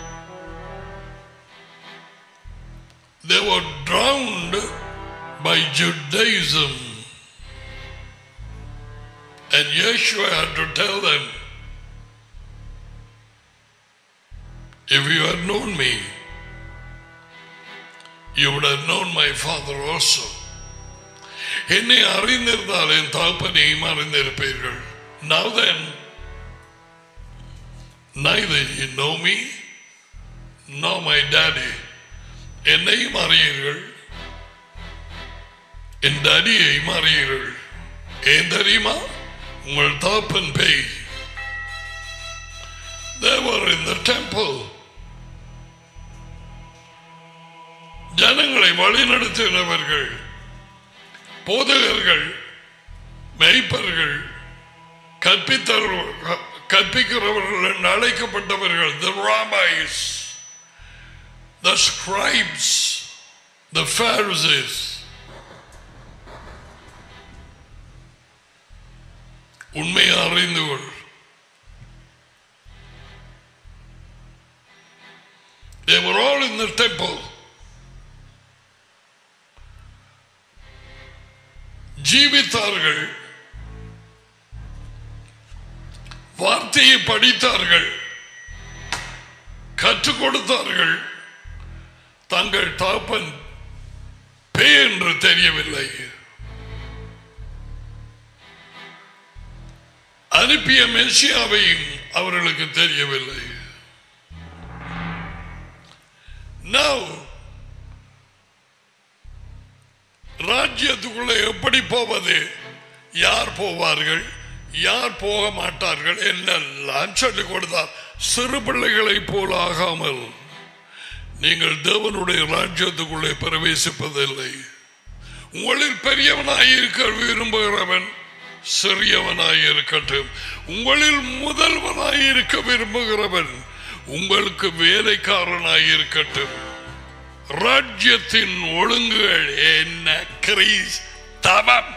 they were drowned by Judaism. And Yeshua had to tell them, if you had known me, you would have known my father also. என்னை அறிந்திருந்தால் என் தகப்பனையும் அறிந்திருப்பீர்கள் Now then, neither you know me nor my daddy. என்னையும் அறியீர்கள் என் டடியையும் அறியீர்கள் ஏன் தெரியுமா உங்கள் தாப்பன் பேய் They were in the temple. ஜனங்களை வழிநடத்தினவர்கள் போதகர்கள் மெய்ப்பர்கள் கற்பித்தவர்கள் கற்பிக்கிறவர்கள் என்று அழைக்கப்பட்டவர்கள் the rabbis the scribes, the Pharisees. உண்மையை அறிந்து கொள் They were all in the temple. ஜீவித்தார்கள் வார்த்தையை படித்தார்கள் கற்றுக் கொடுத்தார்கள் தங்கள் தகப்பன் பே என்று தெரியவில்லை அனுப்பிய மெர்சியாவையும் அவர்களுக்கு தெரியவில்லை Now, ராஜ்யத்துக்குள்ள எப்படி போவது யார் போவார்கள் யார் போக மாட்டார்கள் என்னெல்லாம் சொல்லிக் கொடுத்தார் சிறு பிள்ளைகளைப் போல ஆகாமல் நீங்கள் தேவனுடைய ராஜ்யத்துக்குள்ளே பிரவேசிப்பதில்லை உங்களில் பெரியவனாய் இருக்க விரும்புகிறவன் சிறியவனாய் இருக்கட்டும் உங்களில் முதல்வனாய் இருக்க விரும்புகிறவன் உங்களுக்கு வேலைக்காரனாய் இருக்கட்டும் ராஜ்யத்தின் ஒழுங்குகள் என்ன கிரீஸ் தவம்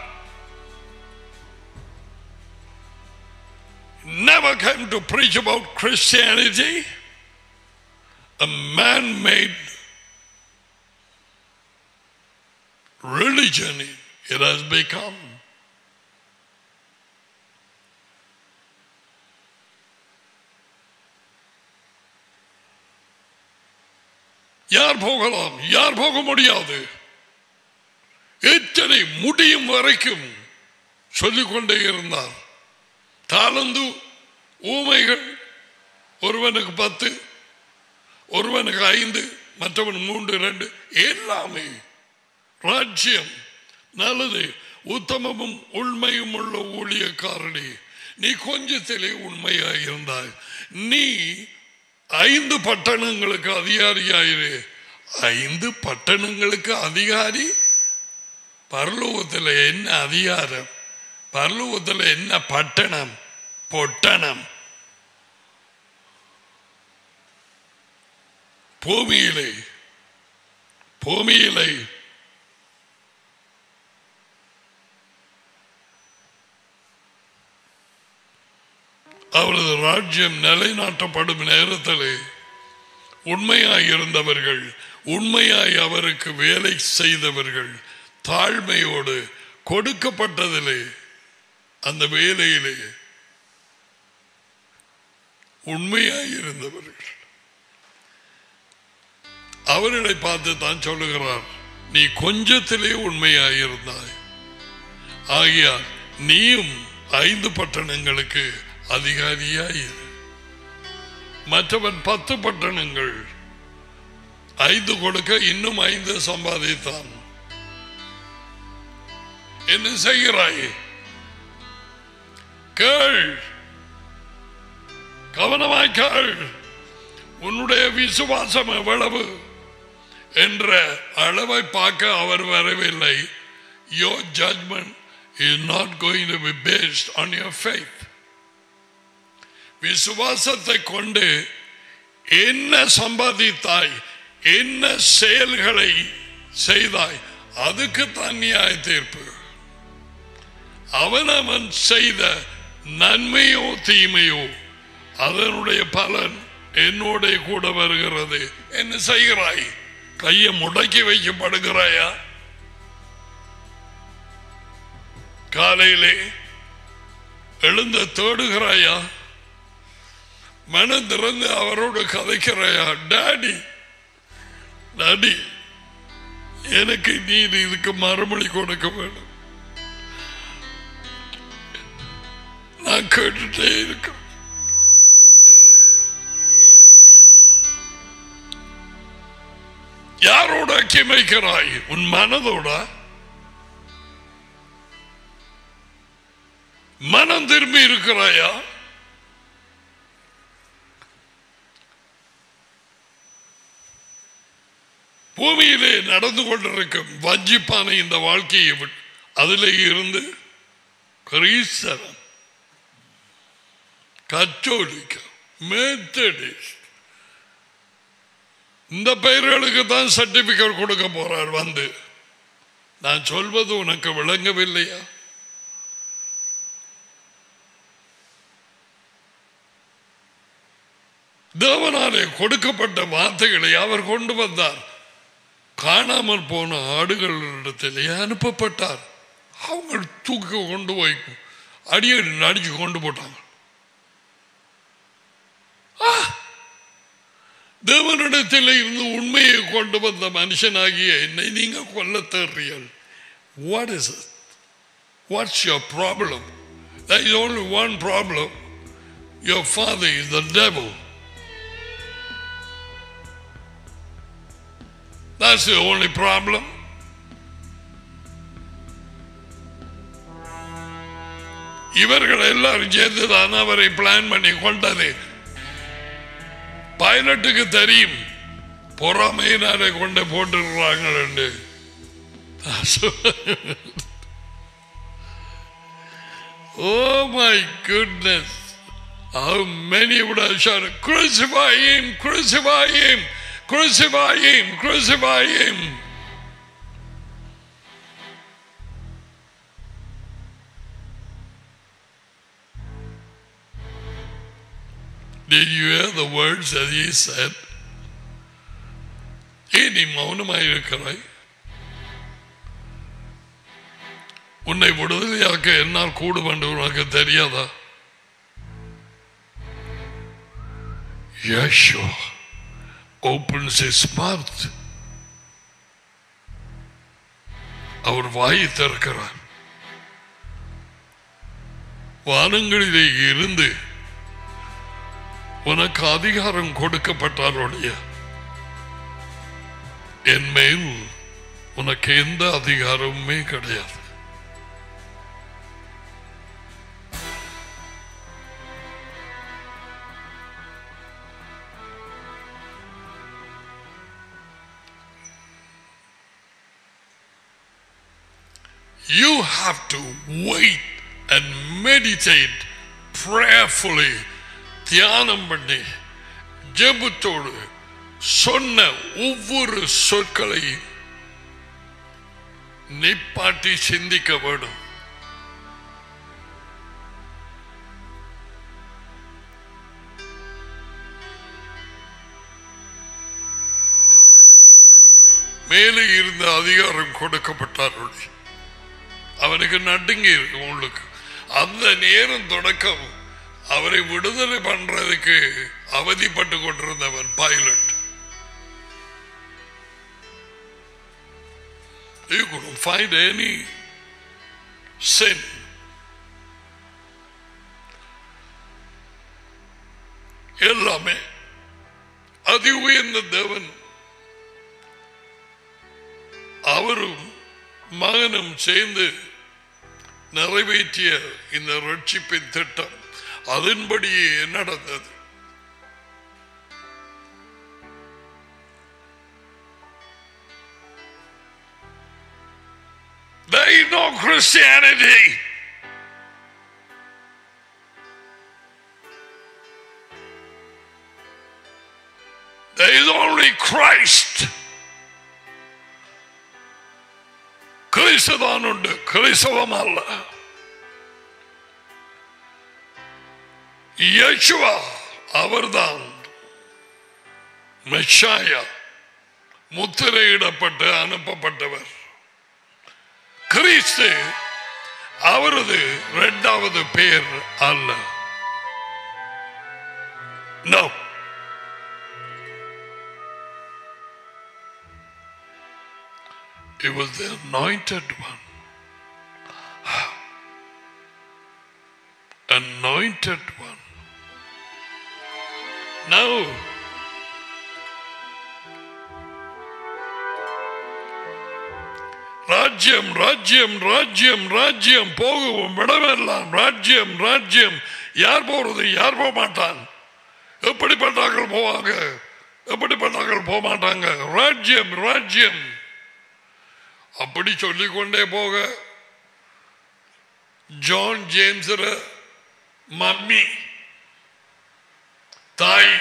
never came to preach about Christianity, a man made religion it has become. யார் போகலாம் யார் போக முடியாது எத்தனை முடியும் வரைக்கும் சொல்லிக்கொண்டே இருந்தார் தாளந்து ஊமைகள் ஒருவனுக்கு பத்து ஒருவனுக்கு ஐந்து மற்றவன் மூன்று ரெண்டு எல்லாமே ராஜ்யம் நல்லது உத்தமமும் உண்மையும் உள்ள ஊழியக்காரனே நீ கொஞ்சத்திலே உண்மையாக இருந்தாய் நீ ஐந்து பட்டணங்களுக்கு அதிகாரியாயிரு ஐந்து பட்டணங்களுக்கு அதிகாரி பரலோகத்தில் என்ன அதிகாரம் பரலோகத்தில் என்ன பட்டணம் பொட்டணம் பூமியிலே பூமியிலே அவரது ராஜ்யம் நிலைநாட்டப்படும் நேரத்திலே உண்மையாய் இருந்தவர்கள் உண்மையாய் அவருக்கு வேலை செய்தவர்கள் தாழ்மையோடு கொடுக்கப்பட்டதிலே அந்த வேலையிலே உண்மையாய் இருந்தவர்கள் அவர்களை பார்த்து தான் சொல்லுகிறார் நீ கொஞ்சத்திலே உண்மையாய் இருந்தாய் ஆகியால் நீயும் ஐந்து பட்டணங்களுக்கு அதிகாரியாயிரு மற்றவன் பத்து பட்டணங்கள் ஐந்து கொடுக்க இன்னும் ஐந்து சம்பாதித்தான் என்ன செய்கிறாய் கேள் கவனமாய் கேள் உன்னுடைய விசுவாசம் எவ்வளவு என்ற அளவை பார்க்க அவர் வரவில்லை your judgment is not going to be based on your faith விசுவாசத்தை கொண்டு என்ன சம்பாதித்தாய் என்ன செயல்களை செய்தாய் அதுக்கு தான் நியாய தீர்ப்பு அவனவன் செய்த நன்மையோ தீமையோ அதனுடைய பலன் என்னோட கூட வருகிறது என்ன செய்கிறாய் கையை முடக்கி வைக்கப்படுகிறாயா காலையிலே எழுந்த தேடுகிறாயா மனம் திறந்து அவரோடு கதைக்கிறாயா டாடி டாடி எனக்கு நீர் இதுக்கு மறுமொழி கொடுக்க வேண்டும் நான் கேட்டுட்டே இருக்கேன் யாரோட கிமைக்கிறாய் உன் மனதோட மனம் திரும்பி இருக்கிறாயா பூமியிலே நடந்து கொண்டிருக்கும் வஞ்சிப்பான இந்த வாழ்க்கையை விட்டு அதிலே இருந்து கிறிஸ்தவம் கத்தோலிக்க மெத்தடிஸ்ட் இந்த பெயர்களுக்கு தான் சர்டிபிகேட் கொடுக்க போறார் வந்து நான் சொல்வது உனக்கு விளங்கவில்லையா தேவனாலே கொடுக்கப்பட்ட வார்த்தைகளை அவர் கொண்டு வந்தார் காணாமல் போன ஆடுகளிடத்திலே அனுப்பப்பட்டார் அவங்க தூக்கி கொண்டு போய் அடியடி அடிச்சு கொண்டு போட்டாங்க ஆ! தேவனிடத்தில் இருந்து உண்மையை கொண்டு வந்த மனுஷனாகிய என்னை நீங்க கொல்ல தேடுறீர்கள் what is it what's your problem There is only one problem. Your father is the devil. That's the only problem. இவர்கள் எல்லாரும் சேர்ந்து தான் அவரை பிளான் பண்ணி கொண்டது பைலட்டுக்கு தெரியும் பொறாமையினாலே கொண்டு போட்டுருக்காங்க என்று Oh my goodness. How many would have shouted, Crucify him, crucify him, crucify him, crucify him. Did you hear the words that he said? ஏன் நீ மௌனமாக இருக்கிறாய் உன்னை விடுதலையாக்க என்னால் கூடும் என்று உனக்கு தெரியாதா Yeshua opens his mouth. அவர் வாயை திறக்கிறார் வானங்களிலே இருந்து உனக்கு அதிகாரம் கொடுக்கப்பட்டாருடைய என் மேல் உனக்கு எந்த அதிகாரமுமே கிடையாது You have to wait and meditate prayerfully தியானம் பண்ணி ஜெபத்தோடு சொன்ன ஒவ்வொரு சொற்களையும் நிப்பாட்டி சிந்திக்க வேண்டும் மேலே இருந்த அதிகாரம் கொடுக்கப்பட்டார்கள் அவனுக்கு நடுங்கி இருக்கு உங்களுக்கு அந்த நேரம் தொடக்கம் அவரை விடுதலை பண்றதுக்கு அவதிப்பட்டு கொண்டிருந்தவன் Pilate You couldn't find any sin. எல்லாமே அதி உயர்ந்த தேவன் அவரும் மகனும் சேர்ந்து நிறைவேற்றிய இந்த ரட்சிப்பின் திட்டம் அதன்படியே நடந்தது There is no Christianity. There is only Christ. கிறிஸ்துதான் உண்டு கிறிஸ்தவம் அல்ல யேசுவா அவர்தான் மெஷாயா முத்திரையிடப்பட்டு அனுப்பப்பட்டவர் கிறிஸ்து அவரது இரண்டாவது பேர் அல்ல No. It was the anointed one. Anointed one. Now, ராஜ்யம் ராஜ்யம் ராஜ்யம் ராஜ்யம் போகும் விடவெல்லாம் ராஜ்யம் ராஜ்யம் யார் போறது யார் போக மாட்டான் எப்படிப்பட்டார்கள் போவாங்க எப்படிப்பட்டார்கள் போக மாட்டாங்க ராஜ்யம் ராஜ்யம் அப்படி சொல்லிக்கொண்டே போக ஜான் ஜேம்ஸ் மம்மி தாய்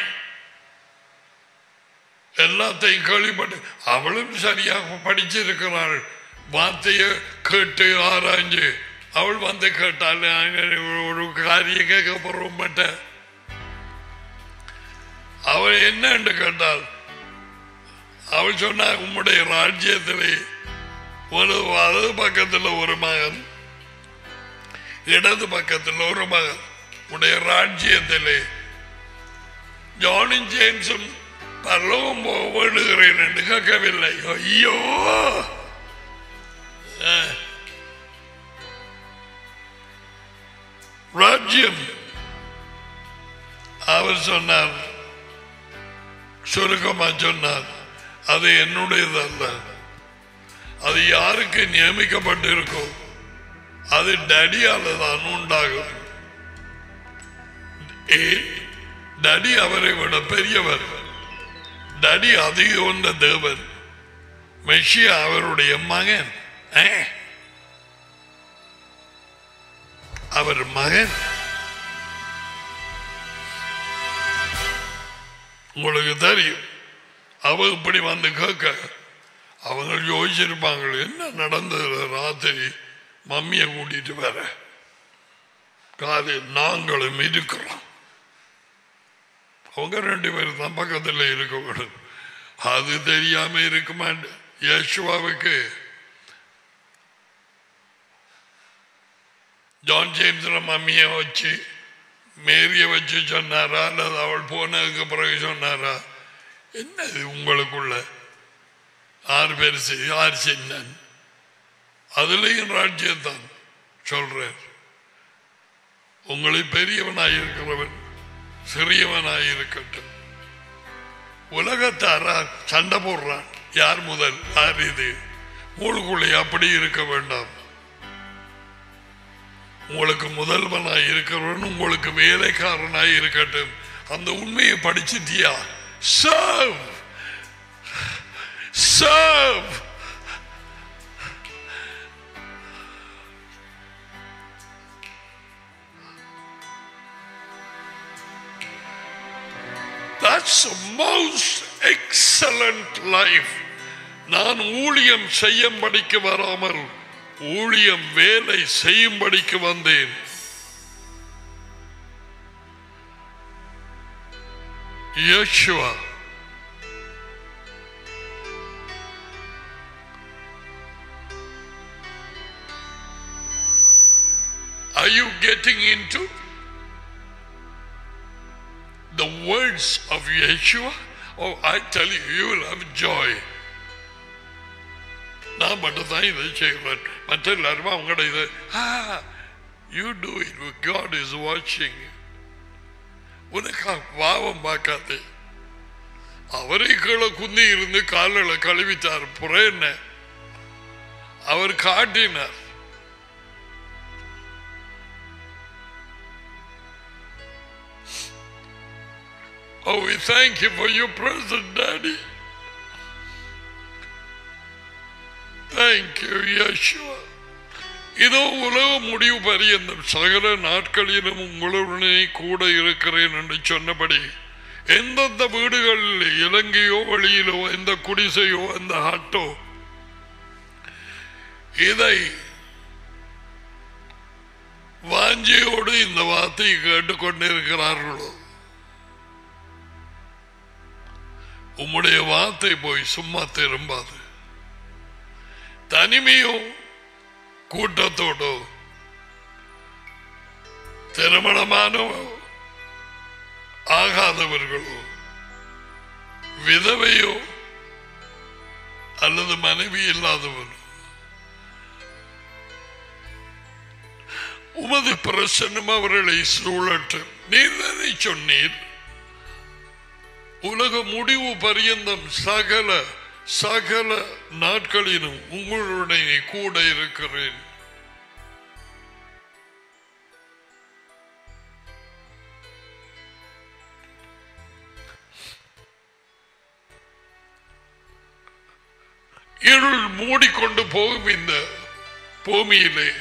எல்லாத்தையும் கேள்விப்பட்டு அவளும் சரியாக படிச்சிருக்கிறாள் வார்த்தையை கேட்டு ஆராய்ஞ்சு அவள் வந்து கேட்டாள் ஒரு காரியம் கேட்க போறோம் மட்ட அவள் என்னன்னு கேட்டாள் அவள் சொன்னா உம்முடைய ராஜ்யத்திலே ஒரு வலது பக்கத்தில் ஒரு மகன் இடது பக்கத்தில் ஒரு மகன் உடைய ராஜ்யத்திலே ஜானும் ஜேம்ஸும் பரலோகம் போக வேண்டுகிறேன் என்று கேட்கவில்லை ஐயோ அஹ். ராஜ்யம் அவர் சொன்னார் சுருக்கமா சொன்னார் அது என்னுடையதல்ல அது யாருக்கு நியமிக்கப்பட்டிருக்கோ அது டடியால தான் உண்டாகும் ஏன் டடி அவரை விட பெரியவர் டடி அதிகொண்ட தேவன் மெஷியா அவருடைய மகன் ஏ? அவர் மகன் உங்களுக்கு தெரியும் அவ இப்படி வந்து கேட்க அவங்க யோசிச்சிருப்பாங்க என்ன நடந்தது ராத்திரி மம்மியை கூட்டிட்டு வர காலையில் நாங்களும் இருக்கிறோம் அவங்க ரெண்டு பேரும் தான் பக்கத்தில் இருக்கக்கூடாது அது தெரியாம இருக்குமான் யேசுவாவுக்கு ஜான் ஜேம்ஸ் மம்மியை வச்சு மேரிய வச்சு சொன்னாரா அல்லது அவள் போனதுக்கு பிறகு சொன்னாரா என்னது உங்களுக்குள்ள ஆறு பெருசு ஆறு சின்னன் அதுலேயும் ராஜ்யத்தான் சொல்றார் உங்களை பெரியவனாய் இருக்கிறவன் சிறியவனாய் இருக்கட்டும் உலகத்தாரா சண்டை போடுறான் யார் முதல் யார் இது உங்களுக்குள்ளே அப்படி இருக்க வேண்டாம் உங்களுக்கு முதல்வனாய் இருக்கிறவன் உங்களுக்கு வேலைக்காரனாய் இருக்கட்டும் அந்த உண்மையை படிச்சிட்டியா serve serve That's a most excellent life. நான் ஊழியம் செய்யும்படிக்கு வராமல் ஊழியம் வேலை செய்யும்படிக்கு வந்தேன் Yeshua Are you getting into the words of Yeshua? Oh, I tell you, you will have joy. நான் மட்டும் தான் இதை செய்கிறேன் மற்ற எல்லாருமே அவங்களோட இது you do it God is வாட்சிங் உனக்கு பாவம் பார்க்காதே அவரை கீழே குந்தி இருந்து காலில் கழுவித்தார் புற என்ன அவர் காட்டினார் Oh, we thank you for your present, Daddy. Thank you, Yeshua. இதோ உலக முடிவு பரியந்தம் சகல நாட்களிலும் உங்களுடனே கூட இருக்கிறேன் என்று சொன்னபடி எந்தெந்த வீடுகளில் இலங்கையோ வழியிலோ எந்த குடிசையோ எந்த ஹட்டோ இதை வாஞ்சியோடு இந்த வார்த்தையை கேட்டுக்கொண்டிருக்கிறார்களோ உம்முடைய வார்த்தை போய் சும்மா திரும்பாது தனிமையோ கூட்டத்தோடோ திருமணமானோ ஆகாதவர்களோ விதவையோ அல்லது மனைவி இல்லாதவனோ உமது பிரசன்னம் அவர்களை சூழட்டும் நீர் தானே சொன்னீர் உலக முடிவு பரியந்தம் சகல சகல நாட்களிலும் உங்களுடைய கூட இருக்கிறேன் இருள் மூடிக்கொண்டு போகும் இந்த பூமியிலே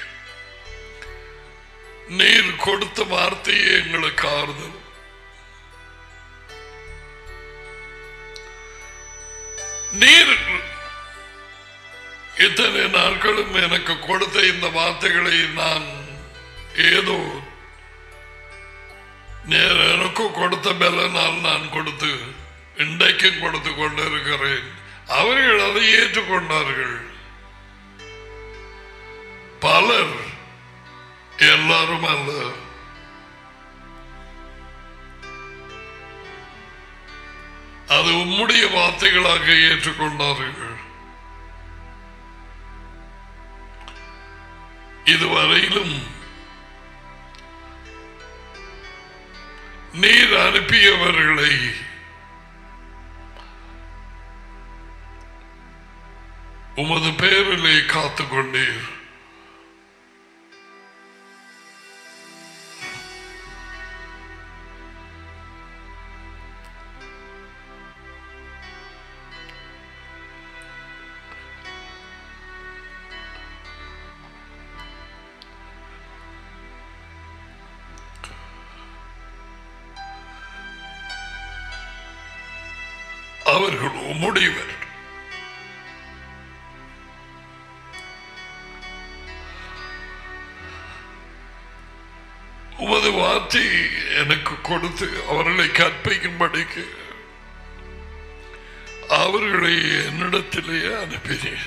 நீர் கொடுத்த வார்த்தையே எங்களுக்கு ஆறுதல் நீர் இத்தனை நாட்களும் எனக்கு கொடுத்த இந்த வார்த்தைகளை நான் ஏதோ நேர் எனக்கு கொடுத்த பலனால் நான் கொடுத்து இன்றைக்கும் கொடுத்து கொண்டிருக்கிறேன் அவர்கள் அதை ஏற்றுக்கொண்டார்கள் பலர் எல்லாரும் அல்ல அது உம்முடைய வார்த்தைகளாக ஏற்றுக்கொண்டார்கள் இதுவரையிலும் நீர் அனுப்பியவர்களை உமது பேரிலே காத்துக் கொண்டீர் அவர்கள் உம்முடையவர் உமது வார்த்தை எனக்கு கொடுத்து அவர்களை கற்பிக்கும்படிக்கு அவர்களை என்னிடத்திலேயே அனுப்பினேன்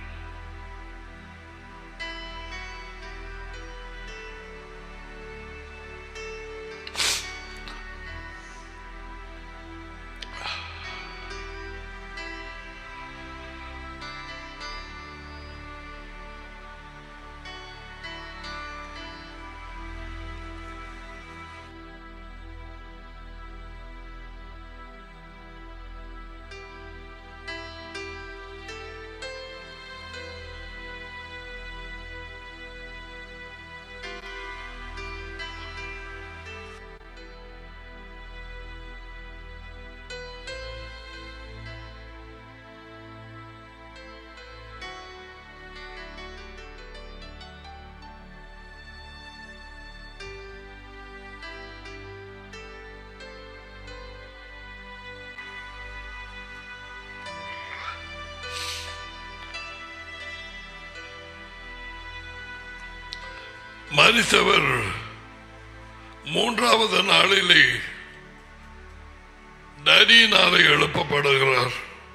மறித்தவர் மூன்றாவது நாளிலே நரியினாலே எழுப்பப்படுகிறார்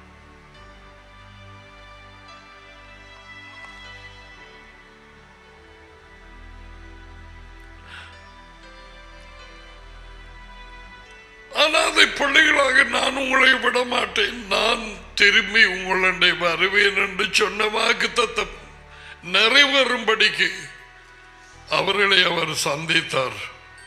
அனாதை பிள்ளைகளாக நான் உங்களை விட மாட்டேன் நான் திரும்பி உங்களுடைய வருவேன் என்று சொன்ன வாக்கு தத்தம் நிறைவேறும்படிக்கு அவர்களை அவர் சந்தித்தார்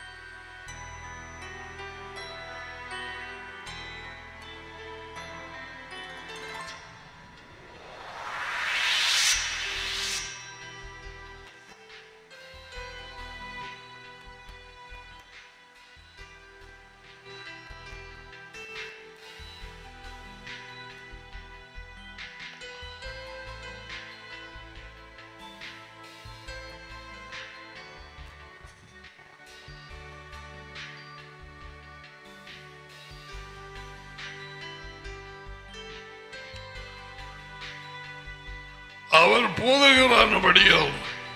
அவர் போதகரானபடியால்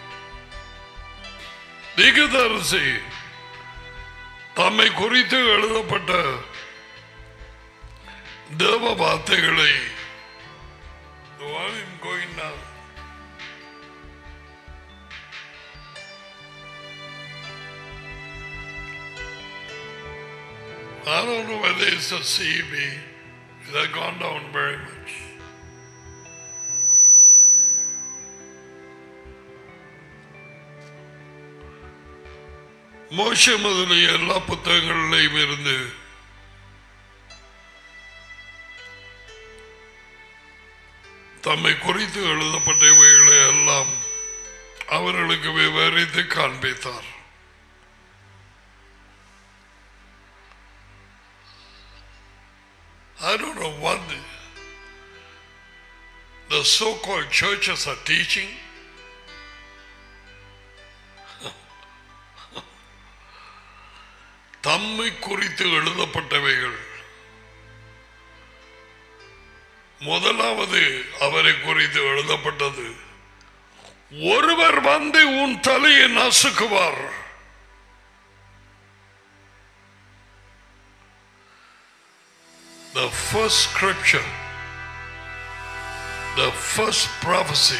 திகதரிசி தம்மை குறித்து எழுதப்பட்ட தேவ வார்த்தைகளை I'm going now. I don't know whether it's a CB. It has gone down very much. மோச முதலிய எல்லா புத்தகங்களிலையும் இருந்து தம்மை குறித்து எழுதப்பட்டவைகளை எல்லாம் அவர்களுக்கு விவரித்து காண்பித்தார் I don't know what the, the so-called churches are teaching. தம்மை குறித்து எழுதப்பட்டவைகள் முதலாவது அவரை குறித்து எழுதப்பட்டது ஒருவர் வந்து உன் தலையை நசுக்குவார் The first scripture, the first prophecy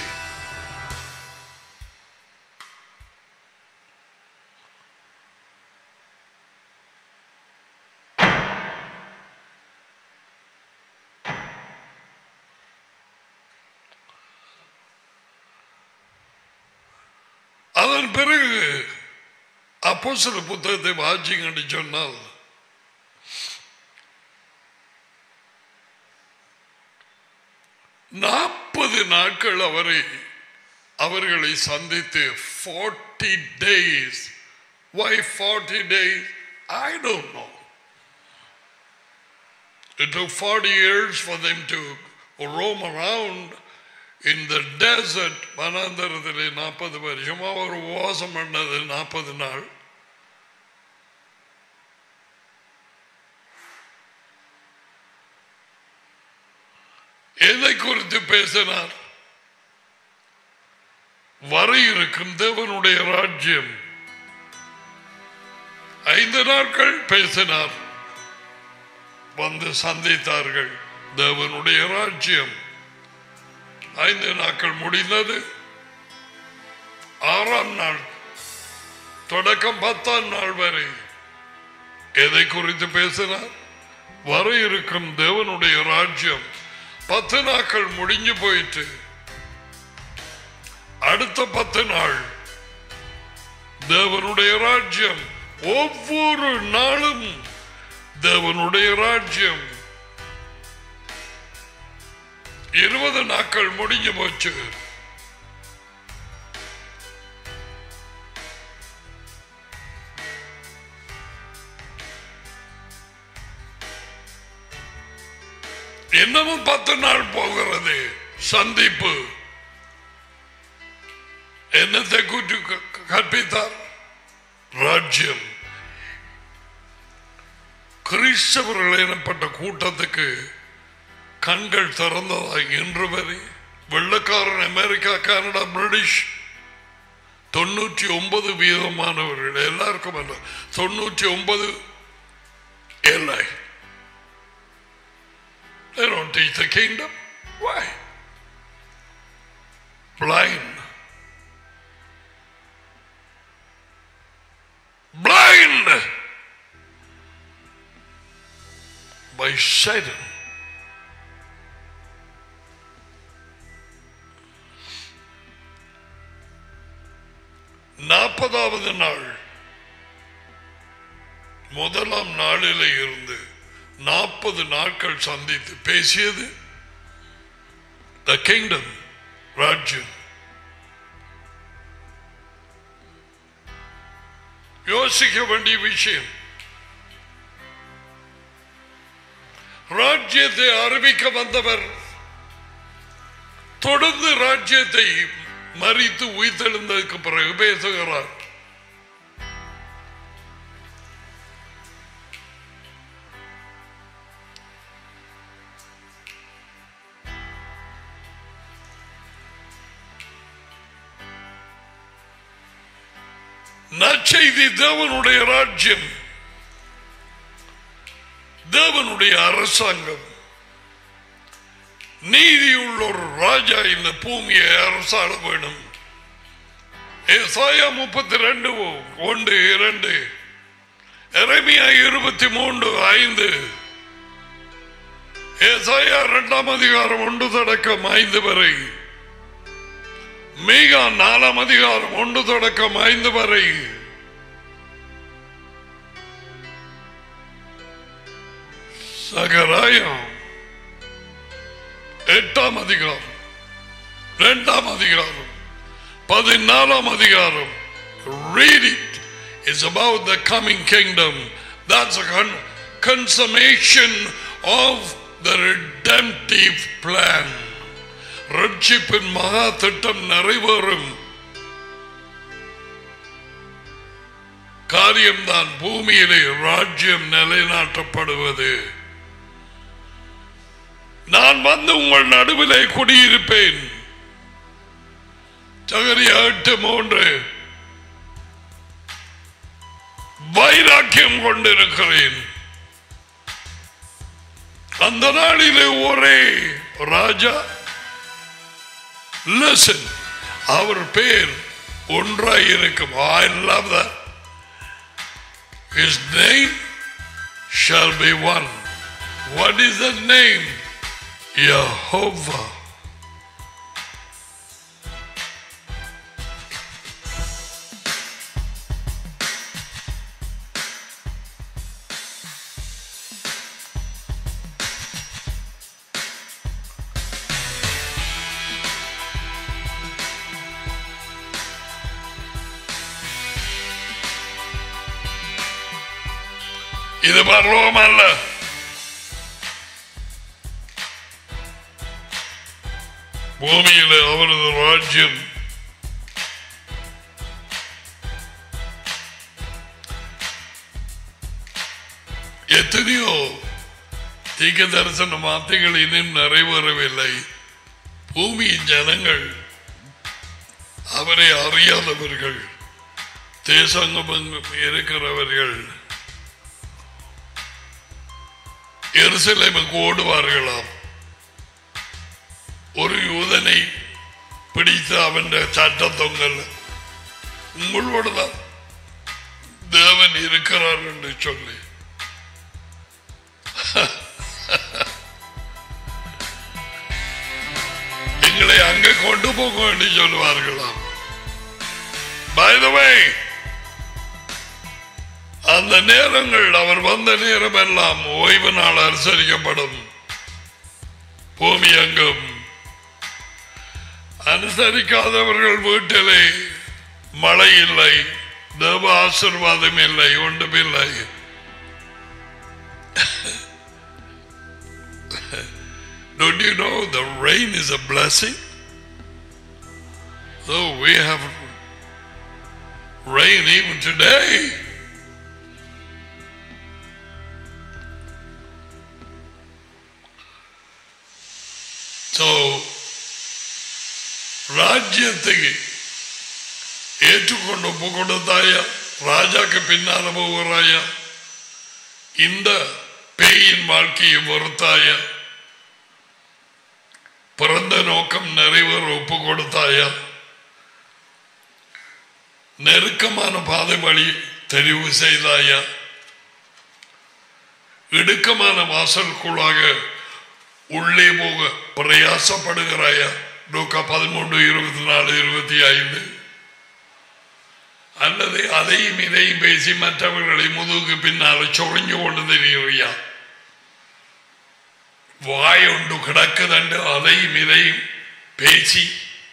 அதன் பிறகு அப்போ சில புத்தகத்தை வாசிங்கன்னு சொன்னால் நாற்பது நாட்கள் அவரை அவர்களை சந்தித்து 40 days why 40 days I don't know it took 40 years for them to roam around in the desert வனாந்தரத்திலே நாற்பது வருஷம் அவர் உபவாசம் பண்ணது நாற்பது நாள் எதை குறித்து பேசினார் வர இருக்கும் தேவனுடைய ராஜ்யம் ஐந்து நாட்கள் பேசினார் வந்து சந்தித்தார்கள் தேவனுடைய ராஜ்யம் ஐந்து நாட்கள் முடிந்தது ஆறாம் நாள் தொடக்கம் பத்தாம் நாள் வரை எதை குறித்து பேசினார் வர இருக்கும் தேவனுடைய ராஜ்யம் பத்து நாட்கள் முடிஞ்சு போயிட்டு அடுத்த பத்து நாள் தேவனுடைய ராஜ்யம் ஒவ்வொரு நாளும் தேவனுடைய ராஜ்யம் இருபது நாட்கள் முடிஞ்சு போச்சு இன்னமும் பத்து நாள் போகிறது சந்திப்பு என்னத்தை கூட்டி க- கற்பித்தார் ராஜ்யம் கிறிஸ்தவர்கள் எனப்பட்ட கூட்டத்துக்கு கண்கள் திறந்ததா இன்று வரை வெள்ளக்காரன் அமெரிக்கா கனடா பிரிட்டிஷ் தொண்ணூற்றி ஒன்பது வீதமானவர்கள் எல்லாருக்கும் அல்ல தொண்ணூற்றி ஒன்பது இல்லை They don't teach the kingdom. Why? Blind. Blind by Satan. நாற்பதாவது நாள் முதலாம் நாளிலே இருந்து நாற்பது நாட்கள் சந்தித்து பேசியது த கிங்டம் ராஜ்யம் யோசிக்க வேண்டிய விஷயம் ராஜ்யத்தை அறிவிக்க வந்தவர் தொடர்ந்து ராஜ்யத்தை மறித்து உயிர்த்தெழுந்ததுக்கு பிறகு பேசுகிறார் நற்செய்தி தேவனுடைய ராஜ்யம் தேவனுடைய அரசாங்கம் நீதியுள்ள ஒரு ராஜா இந்த பூமியை அரசாள வேணும் ஏசாயா முப்பத்தி ரெண்டு ஒன்று இரண்டு எரேமியா இருபத்தி மூன்று ஐந்து ஏசாயா இரண்டாம் அதிகாரம் ஒன்று தொடக்கம் ஐந்து வரை மீகா நாலாம் அதிகாரம் ஒன்று தொடக்கம் ஐந்து வரை சகராயம் எட்டாம் அதிகாரம் இரண்டாம் அதிகாரம் பதினாலாம் அதிகாரம் read it it's about the coming kingdom that's a con- consummation of the redemptive plan ரட்சிப்பின் மகா திட்டம் நிறைவேறும் காரியம்தான் பூமியிலே ராஜ்யம் நிலைநாட்டப்படுவது நான் வந்து உங்கள் நடுவிலே குடியிருப்பேன் சகரியா எட்டு மூன்று வைராக்கியம் கொண்டிருக்கிறேன் அந்த நாளிலே ஒரே ராஜா லிசன் அவர் பேர் ஒன்றாய் இருக்கும் I love that his name shall be one what is the name Jehovah இது பரலோகம் அல்ல பூமியில அவரது ராஜ்யம் எத்தனையோ தீக்க தரிசன வார்த்தைகள் இன்னும் நிறைவேறவில்லை பூமியின் ஜனங்கள் அவரை அறியாதவர்கள் தேசங்கம் இருக்கிறவர்கள் எருசலேமுக்கு ஓடுவார்களாம் ஒரு யூதனை பிடித்து அவன் சட்டத்தொங்கல் உங்களோட தான் தேவன் இருக்கிறார் என்று சொல்லி எங்களை அங்க கொண்டு போக என்று சொல்லுவார்களாம் By the way, அந்த நேரங்கள் அவர் வந்த நேரம் எல்லாம் ஓய்வு நாள் அனுசரிக்கப்படும் பூமி எங்கும் அனுசரிக்காதவர்கள் வீட்டிலே மழை இல்லை தேவ ஆசிர்வாதம் இல்லை ஒன்றுமில்லை Don't you know the rain is a blessing? So we have rain even today. So, ராஜ்யத்துக்கு ஏற்றுக்கொண்டு ஒப்பு கொடுத்தாயா ராஜாக்கு பின்னால போகிறாயா இந்த பேயின் வாழ்க்கையை பொறுத்தாயா பிறந்த நோக்கம் நிறைவேற ஒப்பு கொடுத்தாயா நெருக்கமான பாதை வழி தெரிவு செய்தாயா இடுக்கமான வாசலுக்குள்ளாக உள்ளே போக பிரயாசப்படுகிறாயா லூக்கா பதிமூன்று இருபத்தி நாலு இருபத்தி ஐந்து அல்லது அதையும் இதையும் பேசி மற்றவர்களை முதுகுக்கு பின்னால் சொறிஞ்சு கொண்டு தெரியுறியா வாயுண்டு கிடக்குதண்டு அதையும் இதையும் பேசி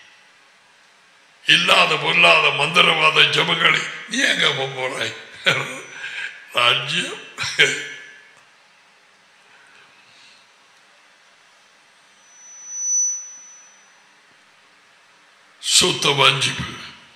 இல்லாத பொல்லாத மந்திரவாத ஜபங்களை நீ எங்க போக போறாய் ராஜ்யம் சுத்த வஞ்சிப்பு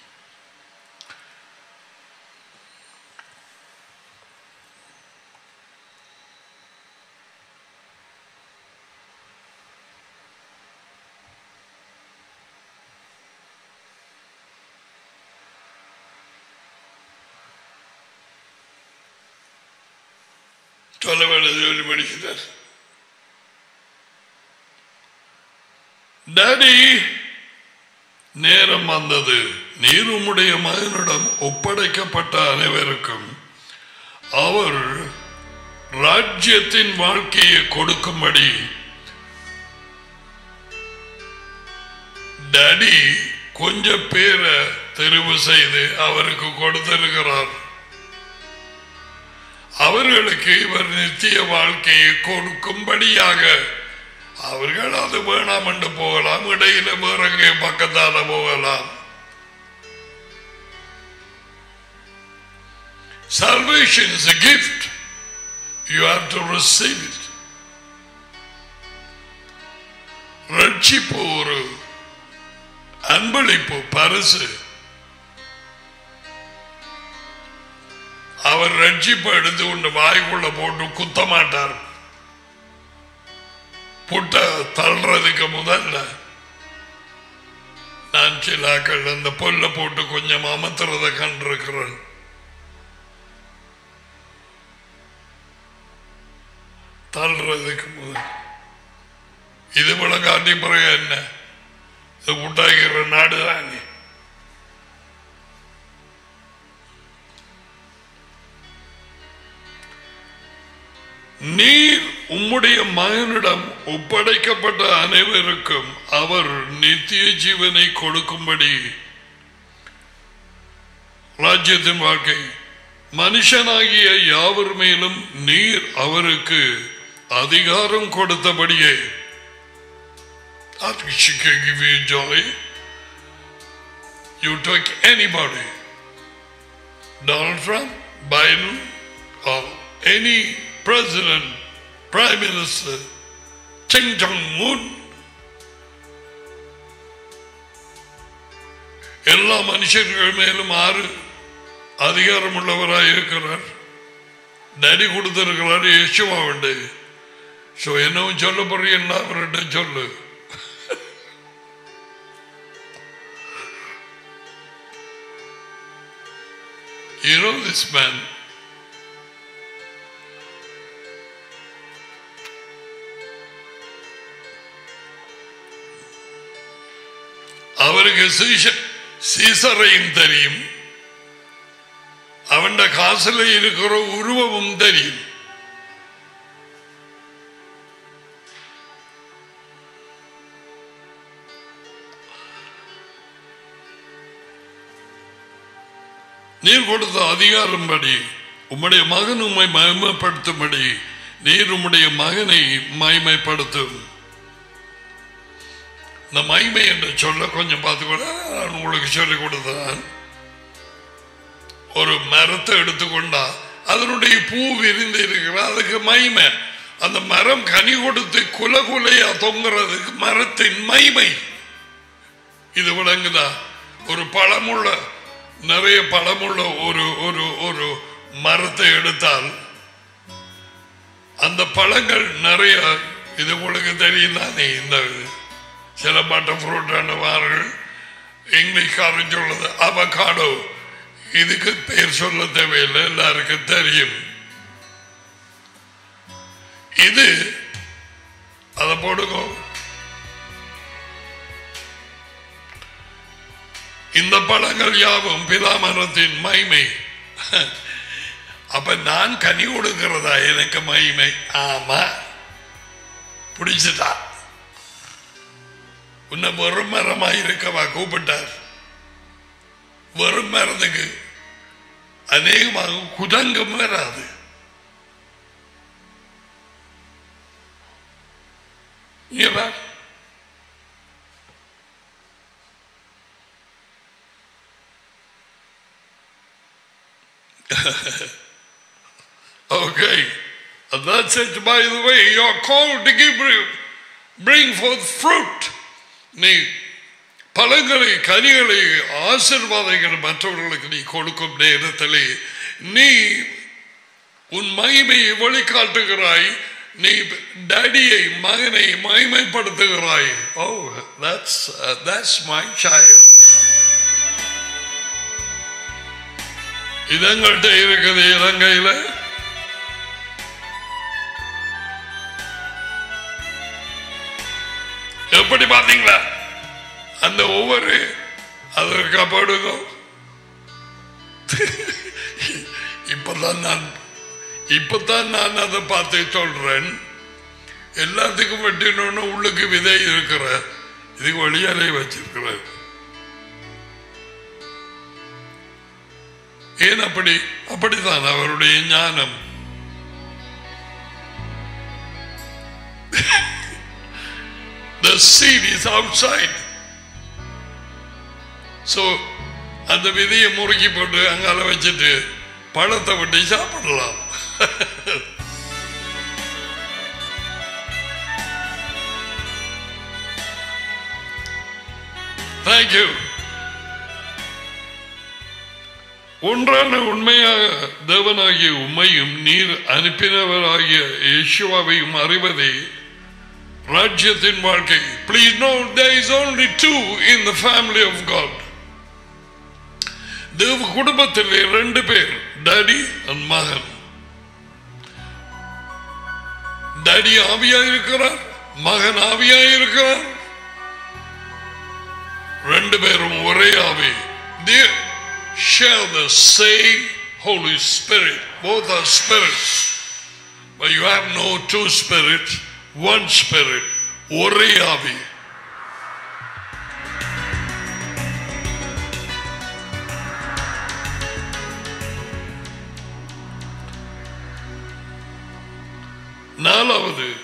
சொல்ல வேண்டியது சொல்லி படிக்கிறார் டாடி நேரம் வந்தது நீர் உம்முடைய மகனிடம் ஒப்படைக்கப்பட்ட அனைவருக்கும் அவர் ராஜ்யத்தின் வாழ்க்கையை கொடுக்கும்படி டாடி கொஞ்ச பேரை தெரிவு செய்து அவருக்கு கொடுத்திருக்கிறார் அவர்களுக்கு இவர் நித்திய வாழ்க்கையை கொடுக்கும்படியாக அவர்கள் அது வேணாம் என்று போகலாம் இடையில வேற எங்கே பக்கத்தால போகலாம் Salvation is a gift. You have to receive it. ரட்சிப்பு ஒரு அன்பளிப்பு பரிசு அவர் ரட்சிப்பு எடுத்து கொண்டு வாய்க்குள்ள போட்டு குத்த மாட்டார் புட்ட தள்ளுறதுக்கு முதல்ல நான் சிலாக்கள் அந்த பொல்ல போட்டு கொஞ்சம் அமர்த்துறத கண்டிருக்கிறேன் தள்ளுறதுக்கு முதல் இது போல காட்டி பிறகு என்ன இது உண்டாகிற நாடு தானே நீர் உம்முடைய மகனிடம் ஒப்படைக்கப்பட்ட அனைவருக்கும் அவர் நித்திய ஜீவனை கொடுக்கும்படி ராஜ்யத்தின் வாழ்க்கை மனுஷனாகிய யாவர் மேலும் நீர் அவருக்கு அதிகாரம் கொடுத்தபடியே That she can give you joy. You take anybody, Donald Trump, Biden, or any president, prime minister, Kim Jong-un, எல்லா மனுஷர்கள் மேலும் ஆறு அதிகாரம் உள்ளவராய் இருக்கிறார் நடி கொடுத்திருக்கிறார் யேசுவா உண்டு ஸோ என்னவும் சொல்ல போறீங்களா அவர்கிட்ட சொல்லு You know this man. அவருக்கு சீஷ- சீசரையும் தெரியும் அவன் காசுல இருக்கிற உருவமும் தெரியும் நீர் கொடுத்த அதிகாரம்படி உம்முடைய மகன் உம்மை மகிமைப்படுத்தும்படி நீர் உம்முடைய மகனை மகிமைப்படுத்தும் இந்த மகிமை என்று சொல்ல கொஞ்சம் பார்த்துக்கொள்ள நான் உங்களுக்கு சொல்லிக் கொடுத்தேன் ஒரு மரத்தை எடுத்துக்கொண்டா அதனுடைய பூ விரிந்து இருக்கிற அதுக்கு மகிமை அந்த மரம் கனி கொடுத்து குல குலையா தொங்குறதுக்கு மரத்தின் மகிமை இது விளங்குதா ஒரு பழமுள்ள நிறைய பழமுள்ள ஒரு ஒரு ஒரு மரத்தை எடுத்தால் அந்த பழங்கள் நிறைய இது உங்களுக்கு தெரியும் தானே இந்த சில பட்டர் ஃப்ரூட் வார்கள் இங்கிலீஷ்காரன் சொல்றது அவகாடோ இதுக்கு பேர் சொல்ல தேவையில்லை எல்லாருக்கும் தெரியும் இது அதை போடுங்க இந்த பழங்கள் யாவும் பிதாமரத்தின் மைமை அப்ப நான் கனி கொடுக்கிறதா எனக்கு மகிமை ஆமா பிடிச்சிட்டா உன்னை வெறும் மரமா இருக்கவா கூப்பிட்டார் வெறும் மரத்துக்கு அநேகமாக குதங்கம் வராது இங்க பார். Okay. And that's it, by the way. You're called to give, bring forth fruit. நீ பழங்களை கனிகளை ஆசிர்வாதங்கள் மற்றவர்களுக்கு நீ கொடுக்கும் நேரத்திலே நீ உன் மகிமையை வழிகாட்டுகிறாய் நீ டேடியை மகனை மகிமைப்படுத்துகிறாய் ஓ that's uh, that's my child இது எங்கள்கிட்ட இருக்குது இலங்கையில எப்படி பாத்தீங்களா அந்த ஒவ்வொரு அதற்கு படுங்க இப்பதான் நான் இப்பதான் நான் அதை பார்த்து சொல்றேன் எல்லாத்துக்கும் வெட்டினோன்னு உள்ளுக்கு விதை இருக்கிற இதுக்கு வழியாலே வச்சிருக்கிற ஏன் அப்படி அப்படித்தான் அவருடைய ஞானம் The seed is outside. So அந்த விதையை முறுக்கி போட்டு அங்கால வச்சுட்டு பழத்தை விட்டு சாப்பிடலாம் தேங்க்யூ ஒன்றான உண்மையாக தேவனாகிய உண்மையும் நீர் அனுப்பினவராகிய இயேசுவாவையும் அறிவதே ராஜ்யத்தின் வாழ்க்கை please no there is only two in the family of God தேவ குடும்பத்தில் ரெண்டு பேர் டாடி அண்ட் மகன் டாடி ஆவியா இருக்கிறார் மகன் ஆவியா இருக்கிறார் ரெண்டு பேரும் ஒரே ஆவி they share the same Holy Spirit both are spirits but you have no two spirits one spirit ஒரே ஆவி நாலாவது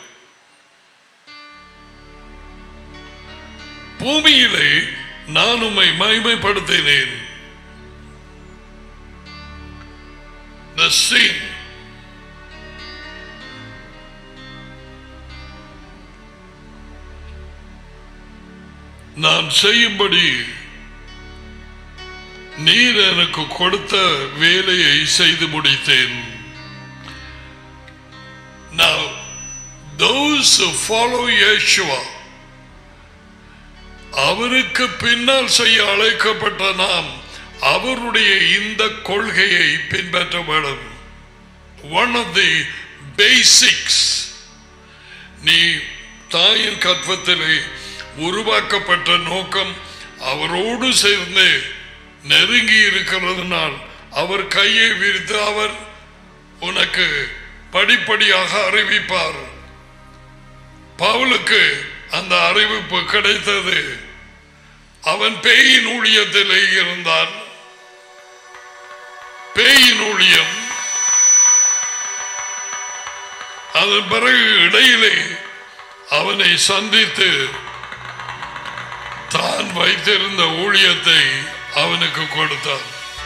பூமியிலே நான் உம்மை மகிமைப்படுத்தினேன் The sin நான் செய்யும்படி நீர் எனக்கு கொடுத்த வேலையை செய்து முடித்தேன் Now, those who follow Yeshua, அவருக்கு பின்னால் செய்ய அழைக்கப்பட்ட நாம் அவருடைய இந்த கொள்கையை பின்பற்ற வேண்டும் ஒன் ஆஃப் தி பேசிக்ஸ் நீ தாயின் கற்பத்திலே உருவாக்கப்பட்ட நோக்கம் அவரோடு சேர்ந்து நெருங்கி இருக்கிறதுனால் அவர் கையை விரித்து அவர் உனக்கு படிப்படியாக அறிவிப்பார் பவுலுக்கு அந்த அறிவிப்பு கிடைத்தது அவன் பேயின் ஊழியத்திலே இருந்தான் பேயின் ஊழியம் அதன் பிறகு இடையிலே அவனை சந்தித்து தான் வைத்திருந்த ஊழியத்தை அவனுக்கு கொடுத்தான்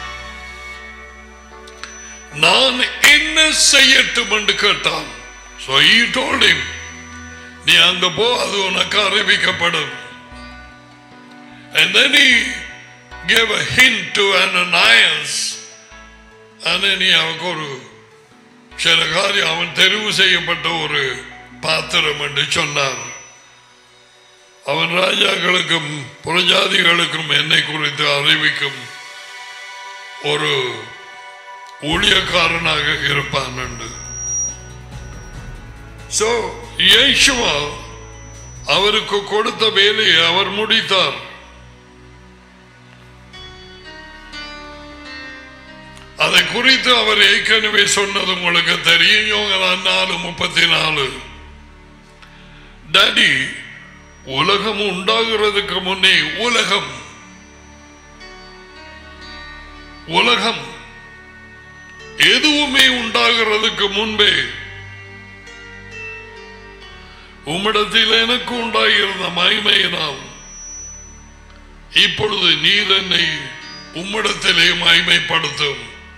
நான் என்ன செய்யட்டும் என்று கேட்டான் So he told him, நீ அங்க போ அது உனக்கு அறிவிக்கப்படும் And then he gave a hint to Ananias அவனுக்கு ஒரு சில காரியம் அவன் தெரிவு செய்யப்பட்ட ஒரு பாத்திரம் என்று சொன்னார் அவன் ராஜாக்களுக்கும் புரஜாதிகளுக்கும் என்னை குறித்து அறிவிக்கும் ஒரு ஊழியக்காரனாக இருப்பான் என்று சோ இயேசுவா அவருக்கு கொடுத்த வேலையை அவர் முடித்தார் அதை குறித்து அவர் ஏற்கனவே சொன்னது உங்களுக்கு தெரியும் யோகனான் நாலு முப்பத்தி நாலு டாடி உலகம் உண்டாகிறதுக்கு முன்னே உலகம் உலகம் எதுவுமே உண்டாகிறதுக்கு முன்பே உம்மிடத்தில் எனக்கு உண்டாகியிருந்த மகிமையினால் இப்பொழுது நீர் என்னை உம்மிடத்திலே மகிமைப்படுத்தும்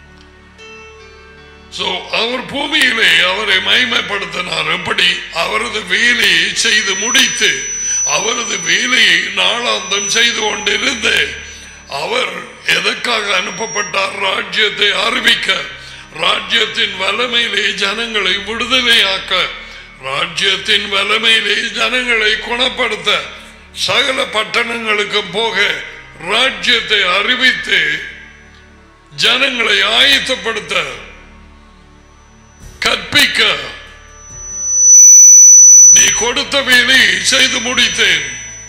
So, அவர் பூமியிலே அவரை மகிமைப்படுத்தினார் எப்படி அவரது வேலையை செய்து முடித்து அவரது வேலையை நாளாந்தம் செய்து கொண்டிருந்து அவர் எதற்காக அனுப்பப்பட்டார் ராஜ்யத்தை அறிவிக்க ராஜ்யத்தின் வல்லமையிலே ஜனங்களை விடுதலையாக்க ராஜ்யத்தின் வல்லமையிலே ஜனங்களை குணப்படுத்த சகல பட்டணங்களுக்கும் போக ராஜ்யத்தை அறிவித்து ஜனங்களை ஆயத்தப்படுத்த கற்பிக்க நீ கொடுத்த வேலையை செய்து முடித்தேன்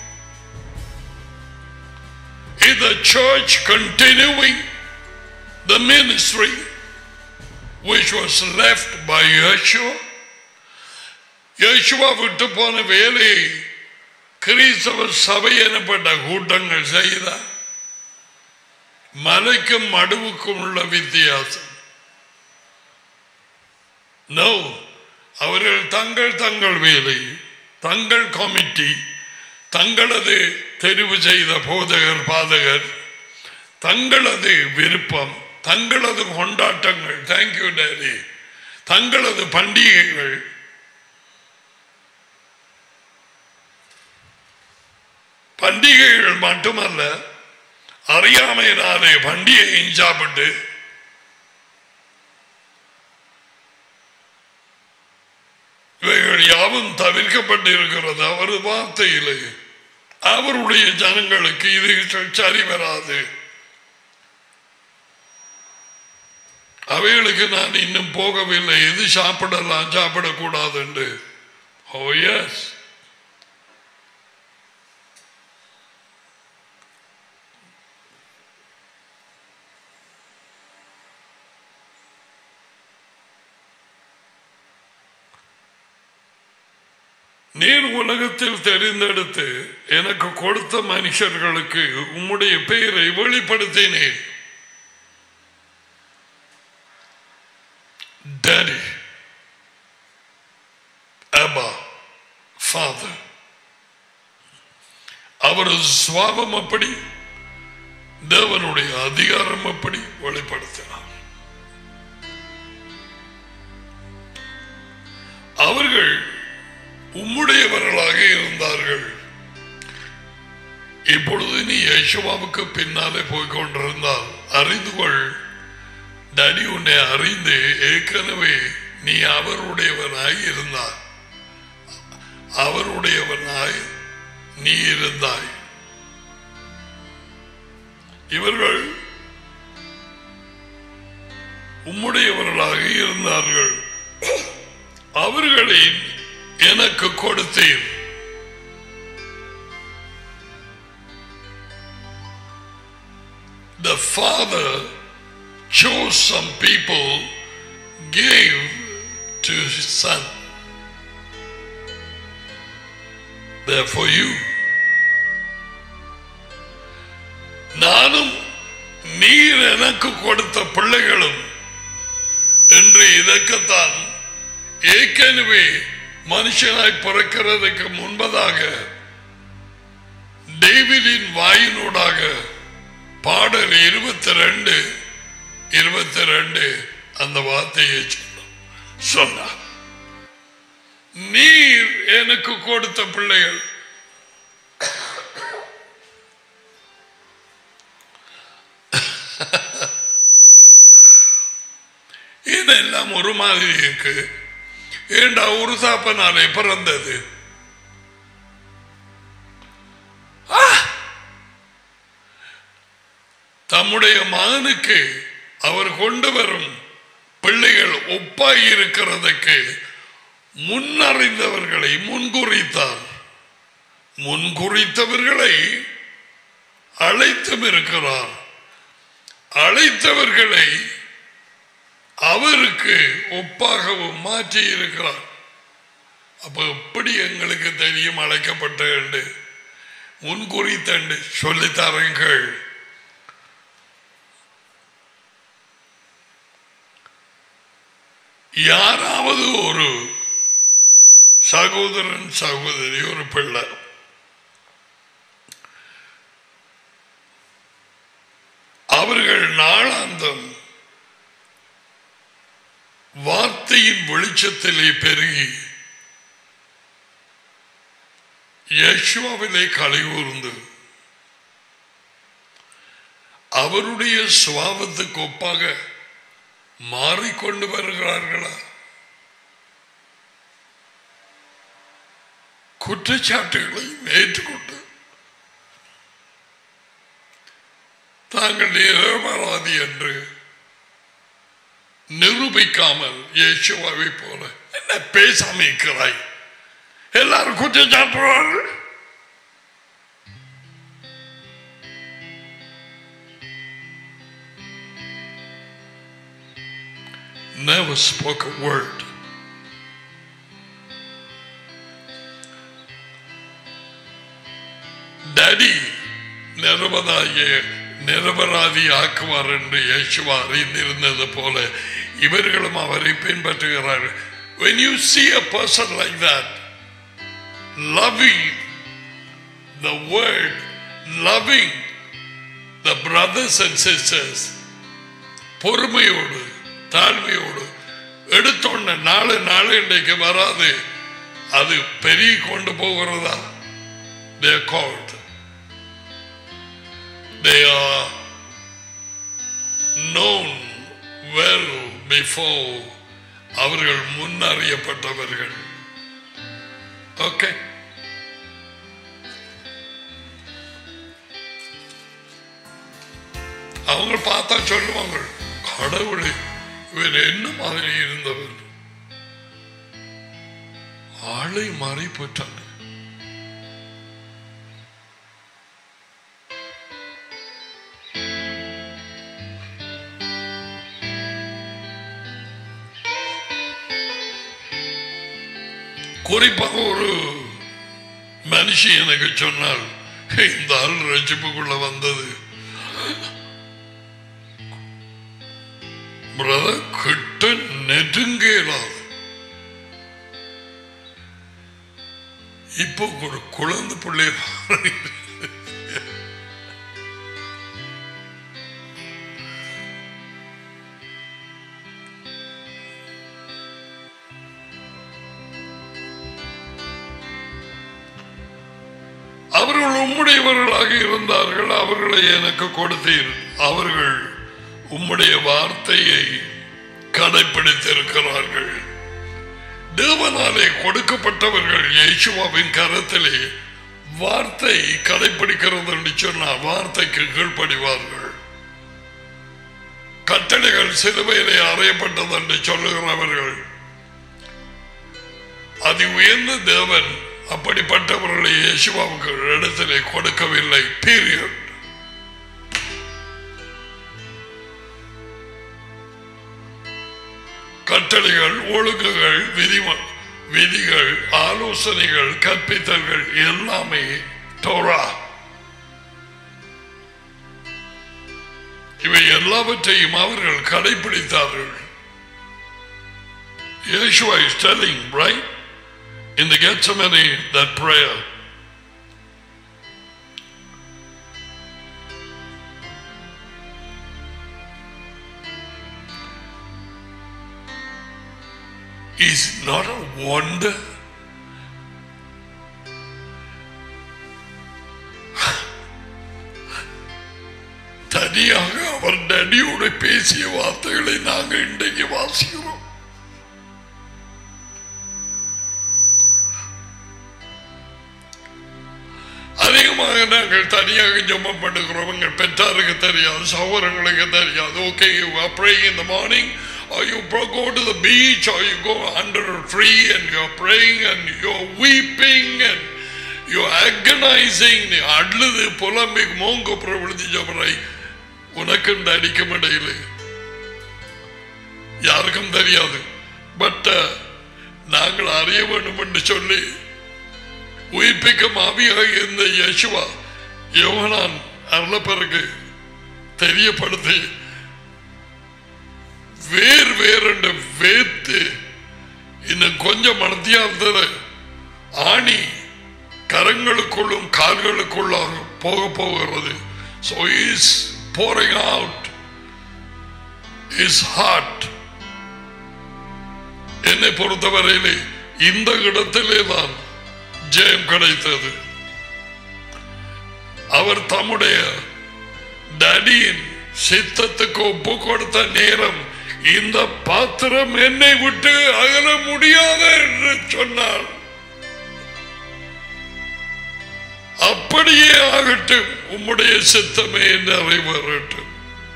Is the church continuing the ministry which was left by Yeshua? Yeshua விட்டு போன வேலையை கிறிஸ்தவ சபை எனப்பட்ட கூட்டங்கள் செய்த மலைக்கும் மடுவுக்கும் உள்ள வித்தியாசம் நோ அவர்கள் தங்கள் தங்கள் வேலை தங்கள் கமிட்டி தங்களது தெரிவு செய்த போதகர் பாதகர் தங்களது விருப்பம் தங்களது கொண்டாட்டங்கள் தேங்க்யூ டேடி தங்களது பண்டிகைகள் பண்டிகைகள் மட்டுமல்ல அறியாமையினாலே பண்டிகையும் சாப்பிட்டு இவைகள் யாவும் தவிர்க்கப்பட்டு இருக்கிறது அவர் வார்த்தையிலே அவருடைய ஜனங்களுக்கு இது சரி வராது அவைகளுக்கு நான் இன்னும் போகவில்லை எது சாப்பிடலாம் சாப்பிடக்கூடாது என்று ஓ எஸ் நீர் உலகத்தில் தெரிந்தெடுத்து எனக்கு கொடுத்த மனுஷர்களுக்கு உம்முடைய பெயரை வெளிப்படுத்தினேன் Daddy, Abba, Father. அவரது சுவாபம் அப்படி தேவனுடைய அதிகாரம் அப்படி வெளிப்படுத்தினார் அவர்கள் உம்முடையவர்களாக இருந்தார்கள் இப்பொழுது நீ யேசுவாவுக்கு பின்னாலே போய் கொண்டிருந்தால் அறிந்து கொள் டடி உன்னை அறிந்து ஏற்கனவே நீ அவருடையவனாய் இருந்தாய் அவருடையவனாய் நீ இருந்தாய் இவர்கள் உம்முடையவர்களாக இருந்தார்கள் அவர்களை எனக்கு கொடுத்தேன் The Father chose some people, gave to his Son. Therefore, you. நானும் நீர் எனக்கு கொடுத்த பிள்ளைகளும் என்று இதற்குத்தான் ஏற்கனவே மனுஷனாய் பிறக்கிறதுக்கு முன்பதாக டேவிடின் வாயினூடாக பாடல் இருபத்தி ரெண்டு இருபத்தி ரெண்டு அந்த வார்த்தையை சொன்னார் நீர் எனக்கு கொடுத்த பிள்ளைகள் இதெல்லாம் ஒரு மாதிரி இருக்கு ஏண்டா ஒரு சாப்பனாலே பிறந்தது தம்முடைய மகனுக்கு அவர் கொண்டு வரும் பிள்ளைகள் ஒப்பாய் இருக்கிறதுக்கு முன்னறிந்தவர்களை முன்குறித்தார் முன்குறித்தவர்களை அழைத்தும் இருக்கிறார் அழைத்தவர்களை அவருக்கு ஒப்பாகவும் மாற்றி இருக்கிறார் அப்ப எப்படி எங்களுக்கு தெரியும் அழைக்கப்பட்ட என்று முன்குறித்தண்டு சொல்லித்தரங்கள் யாராவது ஒரு சகோதரன் சகோதரி ஒரு பிள்ளை அவர்கள் நாளாந்தம் வார்த்தையின் வெளிச்சத்திலே பெருகி யேசுவாவிலே கலையூர்ந்து அவருடைய சுவாபத்துக்கு ஒப்பாக மாறிக்கொண்டு வருகிறார்களா குற்றச்சாட்டுகளை ஏற்றுக்கொண்டு தாங்கள் நிரபராதி என்று நிரூபிக்காமல் இயேசுவாவை போல என்ன பேசாம இருக்கிறாய் எல்லாரும் குற்றச்சாட்டுவார்கள் never spoke a word. டடி நிரபதாகிய நிரபராதி ஆக்குவார் என்று இயேசுவா அறிந்திருந்தது போல இவர்களும் அவரை பின்பற்றுகிறார்கள் when you see a person like that loving the word loving the brothers and sisters பொறுமையோடு தாழ்மையோடு எடுத்தோன்ன நாலு நாள் இன்றைக்கு வராது அது பெரிய கொண்டு போகிறதா they are called they are known well before அவர்கள் முன்னறியப்பட்டவர்கள் ஓகே அவங்க பார்த்தா சொல்லுவாங்க கடவுளே இவர் என்ன மாதிரி இருந்தவர் ஆளை மாறி போயிட்டாங்க குறிப்பாக ஒரு மனுஷி எனக்கு சொன்னால் இந்த ஆள் ரசிப்புக்குள்ள வந்தது பிரதர் கிட்ட நெருங்கலாது இப்போ ஒரு குழந்தை பிள்ளை அவர்கள் உம்முடையவர்களாக இருந்தார்கள் அவர்களை எனக்கு கொடுத்தீர் அவர்கள் உம்முடைய வார்த்தையை கடைபிடித்திருக்கிறார்கள் தேவனாலே கொடுக்கப்பட்டவர்கள் இயேசுவாவின் கரத்திலே வார்த்தை கடைபிடிக்கிறது என்று சொன்னால் வார்த்தைக்கு கீழ்ப்படிவார்கள் கட்டளைகள் சிலுவையிலே அறையப்பட்டது என்று சொல்லுகிறவர்கள் அதி உயர்ந்த தேவன் அப்படிப்பட்டவர்களை இயேசுவாவுக்கு இடத்திலே கொடுக்கவில்லை பீரியட் கட்டளைகள் ஒழுங்குகள் விதிம விதிகள் ஆலோசனைகள் கற்பித்தல்கள் எல்லாமே தோரா இவை எல்லாவற்றையும் அவர்கள் கடைபிடித்தார்கள் Yeshua is telling, right? In the Gethsemane, that prayer. Is not a wonder. தனியாக அவர் டடியோடு பேசிய வார்த்தைகளை நாங்கள் இன்றைக்கு வாசிக்கிறோம் அதிகமாக நாங்கள் தனியாக ஜெபம் பண்ணுகிறோம் எங்கள் பெற்றாருக்கு தெரியாது சகோதரங்களுக்கு தெரியாது okay you are praying in the morning or you pro- go to the beach or you go under a tree and you're praying and you're weeping and you're agonizing நீ அழுது புலம்பி மோங்கப்புறம் விழுந்து ஜபரை உனக்கும் அடிக்கும் இடையில யாருக்கும் தெரியாது பட் நாங்கள் அறிய வேண்டும் என்று சொல்லி உயிர்ப்பிக்கும் ஆவியாக இருந்த யேசுவா யோகனான் அருளப்பருக்கு தெரியப்படுத்தி வேர் வேறென்று வேத்து இன்னும் கொஞ்சம் மனத்தியார்த்தத ஆணி கரங்களுக்குள்ளும் கால்களுக்குள்ளாக போக போகிறது so his pouring out his heart என்னை பொறுத்தவரையிலே இந்த இடத்திலே தான் ஜெயம் கிடைத்தது அவர் தம்முடைய டடியின் சித்தத்துக்கு ஒப்பு கொடுத்த நேரம் இந்த பாத்திரம் என்னை விட்டு அகல முடியாது என்று சொன்னார் அப்படியே ஆகட்டும் உம்முடைய சித்தமே நிறைவேறட்டும்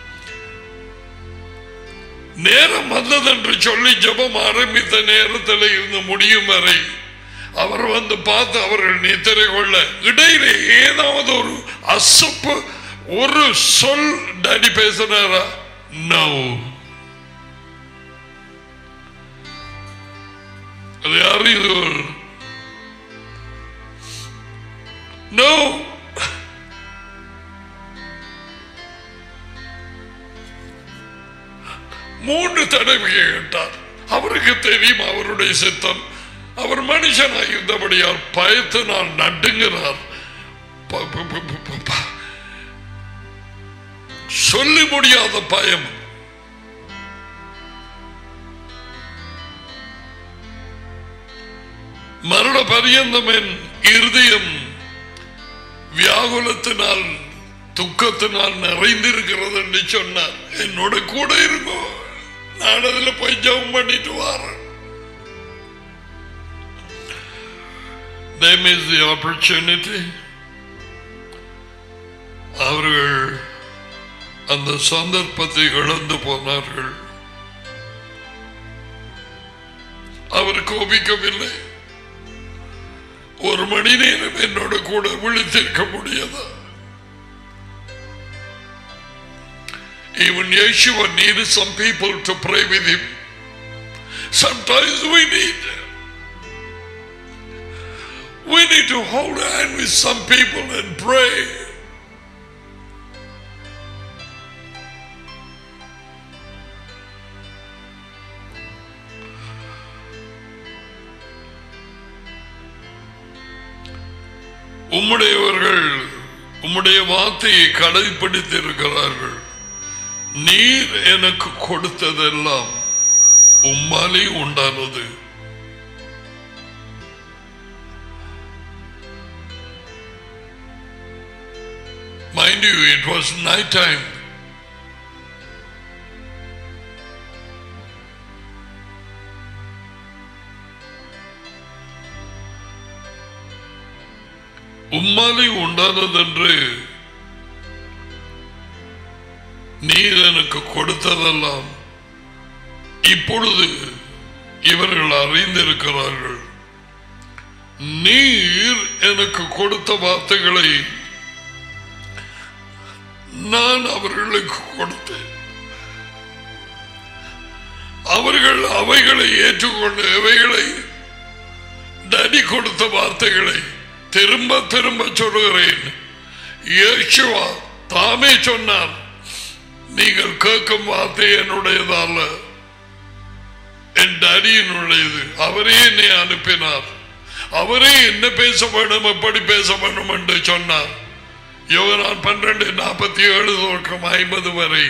நேரம் வந்ததென்று சொல்லி ஜெபம் ஆரம்பித்த நேரத்தில் இருந்து முடியும் வரை அவர் வந்து பார்த்து அவர்கள் நித்திரை கொள்ள இடையிலே ஏதாவது ஒரு அசப்பு ஒரு சொல் டாடி பேசினாரா நோ அது யாரும் நோ மூன்று தடவை கேட்டார் அவருக்கு தெரியும் அவருடைய சித்தம் அவர் மனுஷனாய் இருந்தபடியால் பயத்தினால் நடுங்கிறார் ப- ப- ப- ப- ப- ப- சொல்லி முடியாத பயம் மரண பரியந்தம் என் இருதயம் வியாகுலத்தினால் துக்கத்தினால் நிறைந்திருக்கிறது என்று சொன்னார் என்னோட கூட இருக்கும் நான் அதுல போய் ஜெபம் பண்ணிட்டு வரேன் they miss the opportunity அவர்கள் அந்த சந்தர்ப்பத்தை இழந்து போனார்கள் அவர் கோபிக்கவில்லை ஒரு மணி நேரம் என்னோட கூட விழித்திருக்க முடியாதா Even Yeshua needed some people to pray with him. Sometimes we need we need to hold hand with some people and pray. உம்முடையவர்கள் உம்முடைய வார்த்தையை கடைபிடித்திருக்கிறார்கள் நீர் எனக்கு கொடுத்ததெல்லாம் உம்மாலே உண்டானது Mind you, it was night time. உம்மாலை உண்டானதென்று நீர் எனக்கு கொடுத்ததெல்லாம் இப்பொழுது இவர்கள் அறிந்திருக்கிறார்கள் நீர் எனக்கு கொடுத்த வார்த்தைகளை நான் அவர்களுக்கு கொடுத்தேன் அவர்கள் அவைகளை ஏற்றுக்கொண்டு அவைகளை டடி கொடுத்த வார்த்தைகளை திரும்ப திரும்ப சொல்லுகிறேன் இயேசுவா தாமே சொன்னார் நீங்கள் கேட்கும் வார்த்தை என்னுடையதல்ல என் டடியினுடையது அவரே என்னை அனுப்பினார் அவரே என்ன பேச வேண்டும் எப்படி பேச வேண்டும் என்று சொன்னார் யோகனான் பன்னிரண்டு நாற்பத்தி ஏழு தொடக்கம் ஐம்பது வரை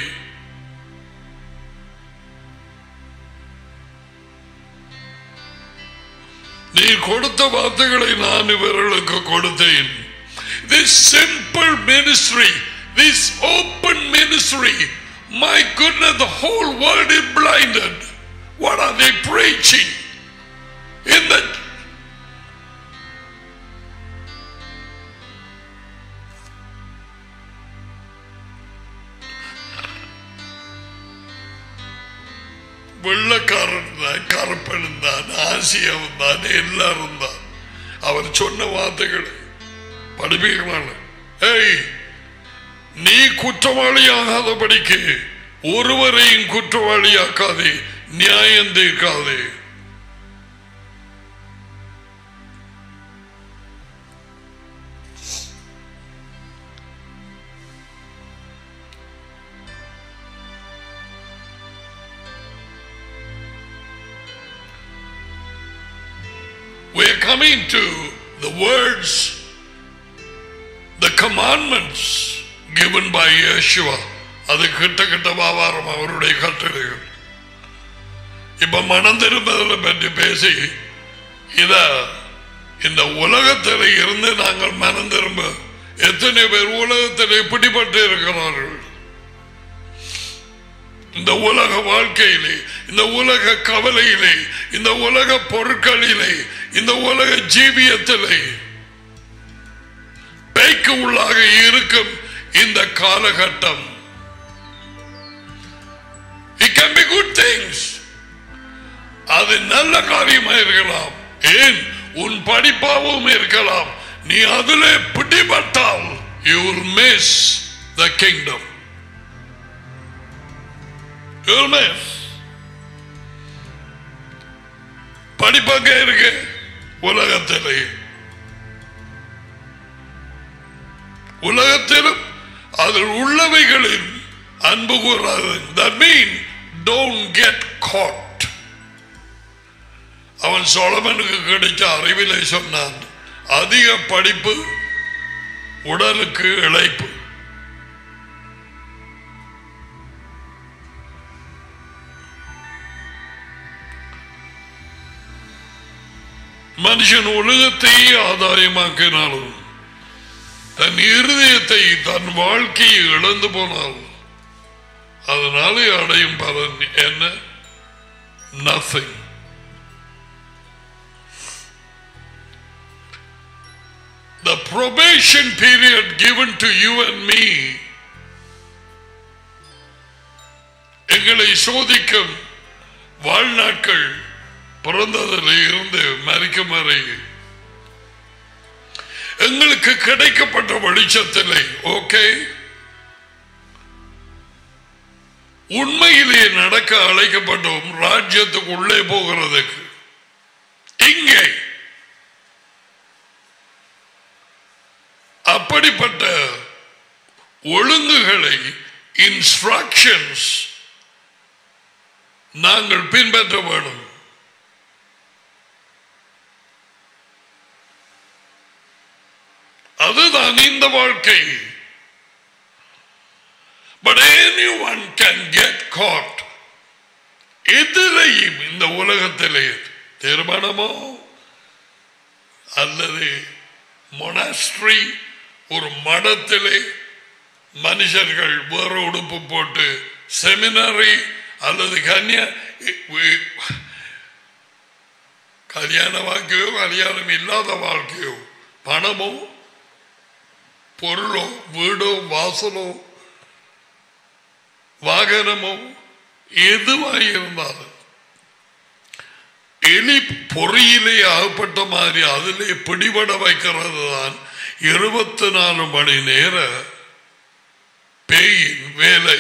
நீ கொடுத்த வார்த்தைகளை நான் இவர்களுக்கு கொடுத்தேன் this simple ministry this open ministry my goodness the whole world is blinded what are they preaching in the வெள்ளக்காரன் தான் கருப்பன் தான் ஆசியாவும் தான் எல்லாரும் தான் அவர் சொன்ன வார்த்தைகள் படிப்பீர்களான ஏய் நீ குற்றவாளியாகாதபடிக்கு ஒருவரையும் குற்றவாளியாக்காதே நியாயம் தீர்க்காதே We're coming to the words, the commandments given by Yeshua. அது கிட்ட கிட்ட வியாபாரம் அவருடைய கட்டளைகள் இப்ப மனம் திரும்பதில் பற்றி பேசி இத இந்த உலகத்தில் இருந்து நாங்கள் மனம் திரும்ப எத்தனை பேர் உலகத்தில் இப்படிப்பட்டு இருக்கிறார்கள் இந்த உலக வாழ்க்கையிலே இந்த உலக கவலையிலே இந்த உலக பொருட்களிலே இந்த உலக ஜீவியத்திலே பேய்க்கு உள்ளாக இருக்கும் இந்த காலகட்டம் It can be good things. அது நல்ல காரியமா இருக்கலாம் ஏன் உன் படிப்பாவும் இருக்கலாம் நீ அதிலே பிடிபட்டால் you will miss the kingdom you will miss படிப்பாங்க இருக்கு உலகத்திலே உலகத்திலும் அதில் உள்ளவைகளில் அன்பு கூறாது that mean don't get caught அவன் சோழமனுக்கு கிடைச்ச அறிவிலை சொன்னான் அதிக படிப்பு உடலுக்கு இழைப்பு மனுஷன் உலகத்தையே ஆதாயமாக்கினாலும் தன் இருதயத்தை தன் வாழ்க்கையை இழந்து போனால் அதனாலே அடையும் பலன் என்ன nothing The probation period given to you and me எங்களை சோதிக்கும் வாழ்நாட்கள் பிறந்ததில் இருந்து மறிக்கும் வரை எங்களுக்கு கிடைக்கப்பட்ட வெளிச்சத்திலே ஓகே உண்மையிலே நடக்க அழைக்கப்பட்டோம் ராஜ்யத்துக்கு உள்ளே போகிறதுக்கு இங்கே அப்படிப்பட்ட ஒழுங்குகளை இன்ஸ்ட்ரக்ஷன்ஸ் நாங்கள் பின்பற்ற வேண்டும் அதுதான் இந்த வாழ்க்கை but anyone can get God எதிரையும் இந்த உலகத்திலே திருமணமோ அல்லது மொனாஸ்ட்ரி ஒரு மடத்திலே மனுஷர்கள் வேற உடுப்பு போட்டு செமினரி அல்லது கன்னியா வி- கல்யாண வாழ்க்கையோ கல்யாணம் இல்லாத வாழ்க்கையோ பணமோ பொருளோ வீடோ வாசலோ வாகனமோ எதுவாக இருந்தாலும் எலி பொறியிலே அகப்பட்ட மாதிரி அதிலே பிடிபட வைக்கிறது தான் இருபத்தி நாலு மணி நேர பேயின் வேலை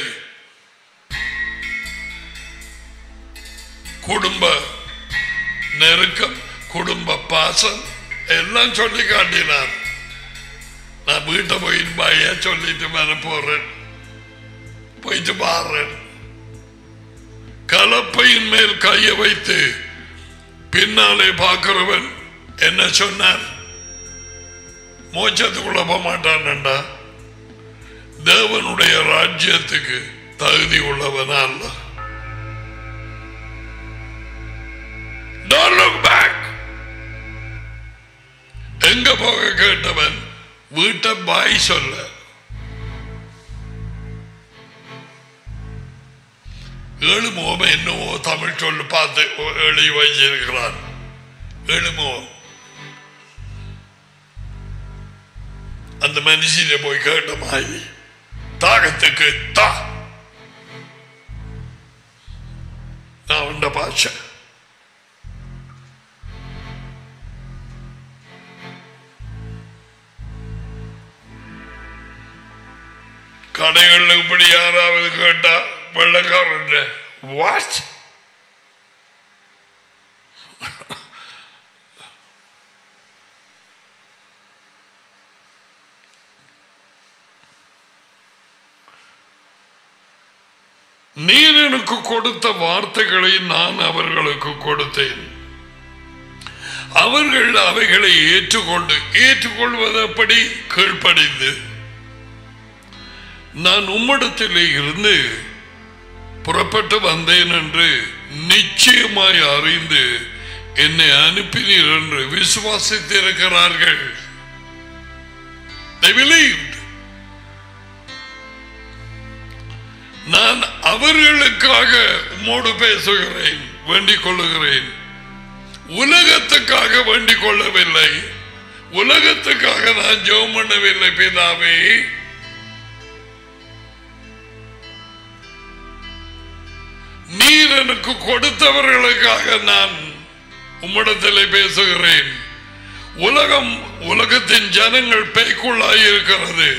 குடும்ப நெருக்கம் குடும்ப பாசம் எல்லாம் சொல்லி காட்டினார் நான் வீட்டை போய் பைய சொல்லிட்டு வர போறேன் போயிட்டு பாடுறேன் கலப்பையின் மேல் கையை வைத்து பின்னாலே பார்க்கிறவன் என்ன சொன்னார் மோட்சத்துக்குள்ள போக மாட்டான்டா தேவனுடைய ராஜ்யத்துக்கு தகுதி உள்ளவனா அல்ல Don't look back. எங்க போக கேட்டவன் வீட்டை பாய் சொல்ல எழுமுகம் என்னவோ தமிழ் சொல்லு பார்த்து எழுதி வச்சிருக்கிறான் எழுமுகம் அந்த மனுஷனை போய் கேட்ட மாதிரி தாகத்துக்கு தா நான் உண்ட பாஷை கடைகள்ல இப்படி யாராவது கேட்டா வெள்ளக்காரன் வாட் நீர் எனக்கு கொடுத்த வார்த்தைகளை நான் அவர்களுக்கு கொடுத்தேன் அவர்கள் அவைகளை ஏற்றுக்கொண்டு ஏற்றுக்கொள்வது எப்படி கீழ்ப்படிந்து நான் உம்மிடத்திலே இருந்து புறப்பட்டு வந்தேன் என்று நிச்சயமாய் அறிந்து என்னை அனுப்பினீர் என்று விசுவாசித்திருக்கிறார்கள் They believed. நான் அவர்களுக்காக உம்மோடு பேசுகிறேன் வேண்டிக் கொள்ளுகிறேன் உலகத்துக்காக வேண்டிக் கொள்ளவில்லை உலகத்துக்காக நான் ஜெபம் பண்ணவில்லை பிதாவே நீர் எனக்கு கொடுத்தவர்களுக்காக நான் உம்மிடத்திலே பேசுகிறேன் உலகம் உலகத்தின் ஜனங்கள் பேய்க்குள்ளாய் இருக்கிறது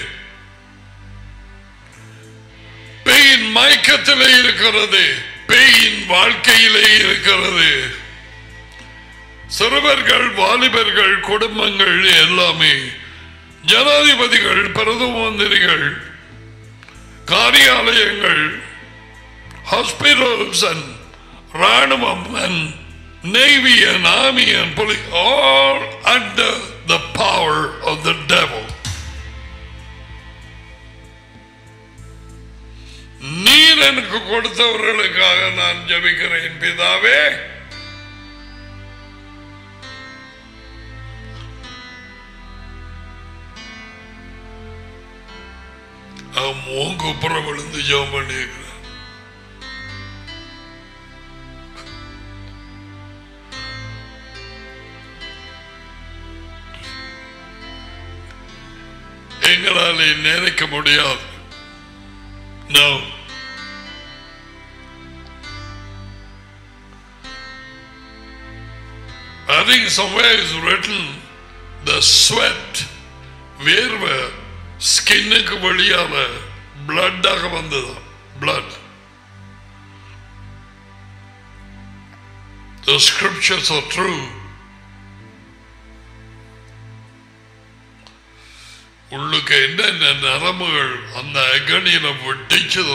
பேயின் மயக்கத்திலே இருக்கிறது பேயின் வாழ்க்கையிலே இருக்கிறது சிறுவர்கள் வாலிபர்கள் குடும்பங்கள் எல்லாமே ஜனாதிபதிகள் பிரதம மந்திரிகள் காரியாலயங்கள் hospitals and ராணுவம் and navy and army and police all under the power of the devil. நீர் எனக்கு கொடுத்தவர்களுக்காக நான் ஜபிக்கிறேன் பிதாவே அவன் மூக்கு புறம் விழுந்து ஜெபம் பண்ணியிருக்கிறான் எங்களால் நினைக்க முடியாது No. I think somewhere is written the sweat வேர்வை ஸ்கின்னுக்கு வெளியால பிளட்டாக வந்தது blood The scriptures are true. உள்ளுக்கு என்னென்ன நரம்புகள் அந்த அகனியில வெட்டிச்சதோ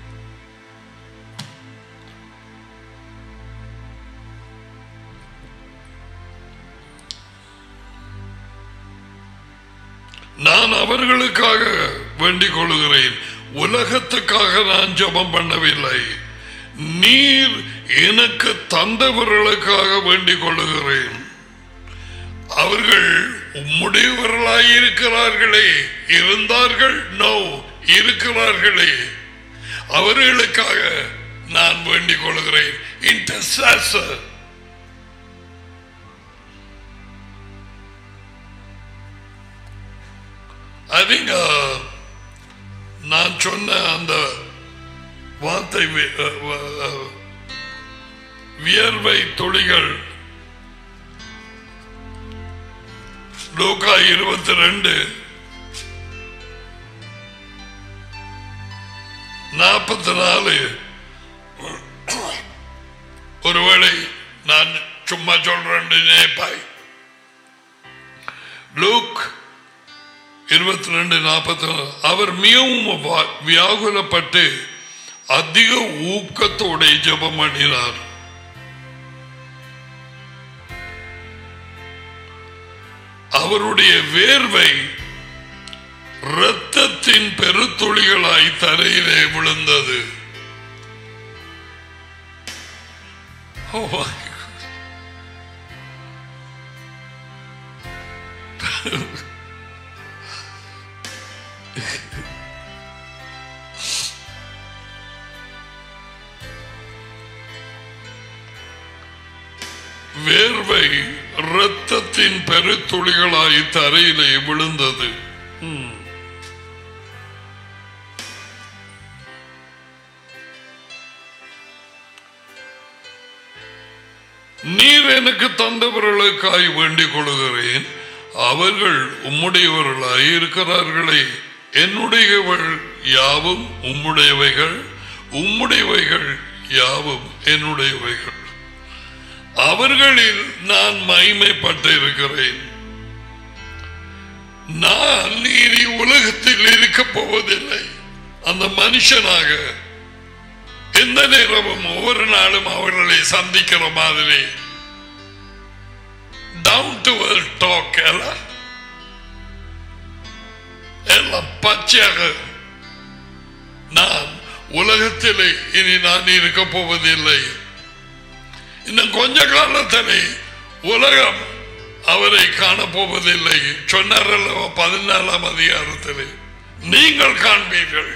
நான் அவர்களுக்காக வேண்டிக் கொள்கிறேன் உலகத்துக்காக நான் ஜெபம் பண்ணவில்லை நீர் எனக்கு தந்தவர்களுக்காக வேண்டிக் கொள்ளுகிறேன் அவர்கள் உம்முடையவர்களாய் இருக்கிறார்களே இருந்தார்கள் நோ இருக்கிறார்களே அவர்களுக்காக நான் வேண்டிக் கொள்கிறேன் இன்டர்சாசர் I think uh, நான் சொன்ன அந்த வார்த்தை வி- அஹ், அஹ், வியர்வை துளிகள் லூக்கா இருபத்தி ரெண்டு நாற்பத்தி நாலு ஒருவேளை நான் சும்மா சொல்றேன் நினைப்பாய் லூக் இருபத்தி ரெண்டு நாற்பத்தி அவர் மிகவும் வா- வியாகுலப்பட்டு அதிக ஊக்கத்தோட ஜெபம் பண்ணினார் அவருடைய வேர்வை இரத்தத்தின் பெருத்துளிகளாய் தரையிலே விழுந்தது Oh my God. வேர்வை இரத்தத்தின் பெருத்துளிகளாய் தரையிலே விழுந்தது ம். நீர் எனக்கு தந்தவர்களுக்காய் வேண்டிக் கொள்கிறேன் அவர்கள் உம்முடையவர்களாய் இருக்கிறார்களே என்னுடையவள் யாவும் உம்முடையவைகள் உம்முடையவைகள் யாவும் என்னுடையவைகள் அவர்களில் நான் மகிமைப்பட்டு இருக்கிறேன் நான் இனி உலகத்தில் இருக்க போவதில்லை அந்த மனுஷனாக எந்த நேரமும் ஒவ்வொரு நாளும் அவர்களை சந்திக்கிற மாதிரி டவுன் டு டாக் எல்லாம் எல்லாம் பச்சையாக நான் உலகத்திலே இனி நான் இருக்க போவதில்லை இன்னும் கொஞ்ச காலத்திலே உலகம் அவரை காணப்போவதில்லை சொன்னாரல்லவா பதினாலாம் அதிகாரத்திலே நீங்கள் காண்பீர்கள்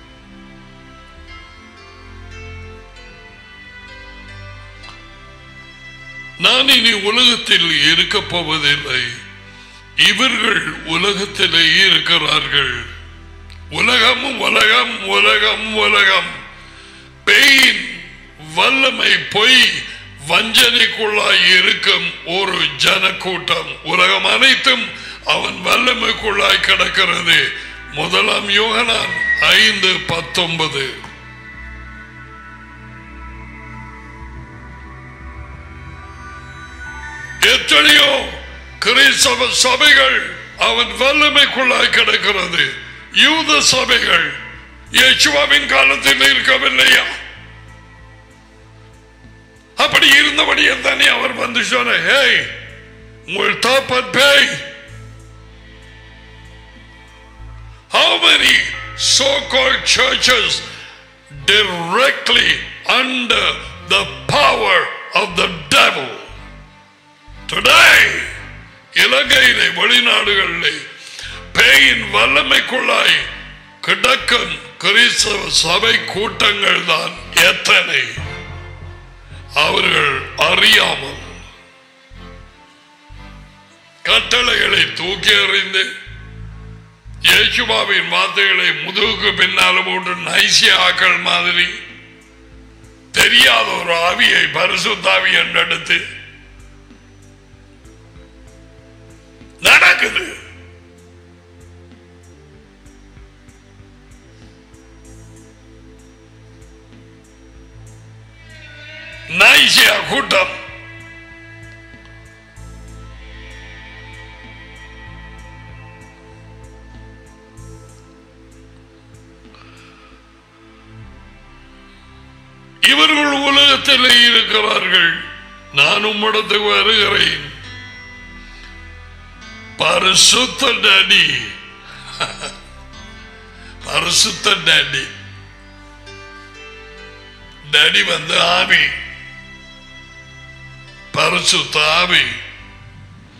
நான் இனி உலகத்தில் இருக்க போவதில்லை இவர்கள் உலகத்திலே இருக்கிறார்கள் உலகமும் உலகம் உலகம் உலகம் பெயின் வல்லமை பொய் வஞ்சனைக்குள்ளாய் இருக்கும் ஒரு ஜனக்கூட்டம் உலகம் அனைத்தும் அவன் வல்லமைக்குள்ளாய் கிடக்கிறது முதலாம் யோகனான் ஐந்து பத்தொன்பது எத்தனையோ கிறிஸ்தவ சபைகள் அவன் வல்லமைக்குள்ளாய் கிடக்கிறது யூத சபைகள் இயேசுவாவின் காலத்தில் இருக்கவில்லையா அப்படி இருந்தபடியே தானே அவர் வந்து சொன்ன ஹேய் உங்கள் தாப்பன் பேய் How many so-called churches directly under the power of the devil? Today, இலங்கையிலே வெளிநாடுகளிலே பேயின் வல்லமைக்குள்ளாய் கிடக்கும் கிறிஸ்தவ சபை கூட்டங்கள் தான் எத்தனை அவர்கள் அறியாமல் கட்டளைகளை தூக்கி எறிந்து இயேசுபாவின் வார்த்தைகளை முதுகுக்கு பின்னால போட்டு நைசிய ஆக்கள் மாதிரி தெரியாத ஒரு ஆவியை பரிசுத்தாவி என்றெடுத்து நடக்குது நைசியா கூட்டம் இவர்கள் உலகத்திலே இருக்கிறார்கள் நான் உம்மிடத்துக்கு வருகிறேன் பரிசுத்த டேடி பரிசுத்த டேடி டேடி வந்து ஆவி பரிசுத்த ஆவி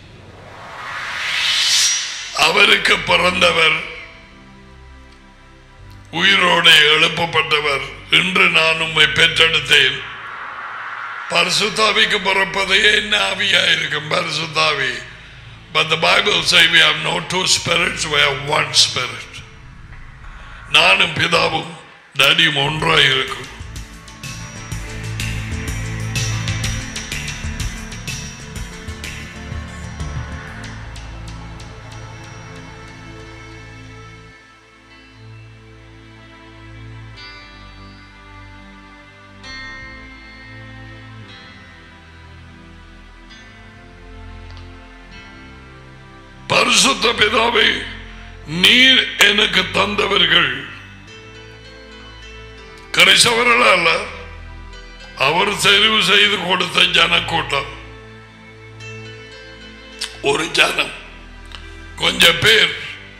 அவருக்கு பிறந்தவர் உயிரோடு எழுப்பப்பட்டவர் இன்று நான் உம்மை பெற்றெடுத்தேன் பரிசுத்தாவிக்கு பிறப்பதே என்ன ஆவியா இருக்கும் பரிசுத்தாவி But the Bible say we have no two spirits, we have one spirit. நானும் பிதாவும் டடியும் ஒன்றாய் இருக்கும் பரிசுத்த பிதாவை நீர் எனக்கு தந்தவர்கள் கிறிஸ்தவர்கள் அல்ல அவர் தெரிவு செய்து கொடுத்த ஜனக்கூட்டம் ஒரு ஜனம் கொஞ்சம் பேர்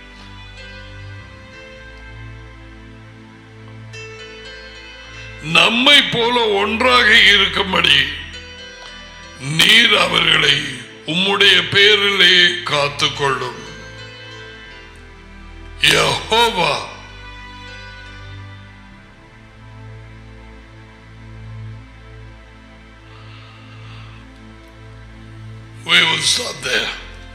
நம்மை போல ஒன்றாக இருக்கும்படி நீர் அவர்களை உம்முடைய பேரிலே காத்துக்கொள்ளும் Jehovah We will stop there.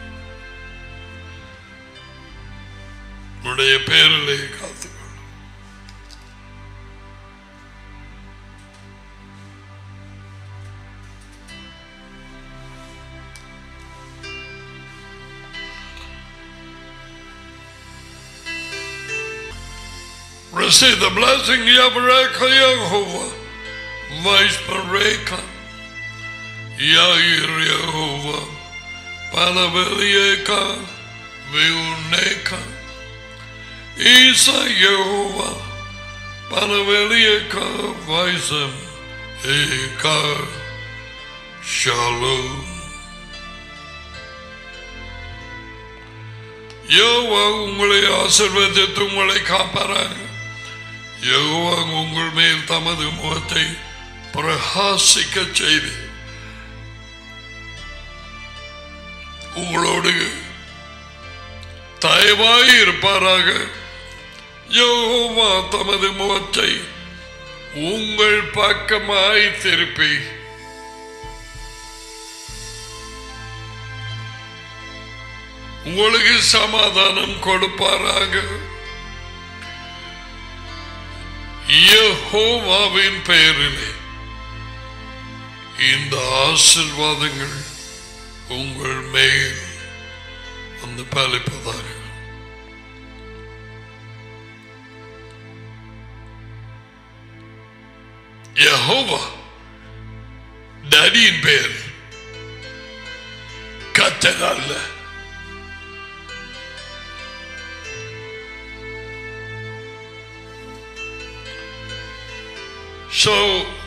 உடைய பேரிலே காத்துக்கொள்ளும் Receive the blessing Yabareka Yehovah, Vaispareka, Yair Yehovah, Palavelieka, Viuneka, Isa Yehovah, Palavelieka, Vaisam, Eka, Shalom. யோவா உங்களை ஆசிர்வதித்து உங்களை காப்பாராக யோவா உங்கள் மேல் தமது முகத்தை பிரகாசிக்க செய்து உங்களோடு தயவாய் இருப்பாராக யோவா தமது முகத்தை உங்கள் பக்கமாய் திருப்பி உங்களுக்கு சமாதானம் கொடுப்பாராக யெகோவாவின் பெயரிலே இந்த ஆசிர்வாதங்கள் உங்கள் மேல் வந்து பலிப்பதாக யெகோவா டடியின் பெயர் கத்தர் அல்ல So,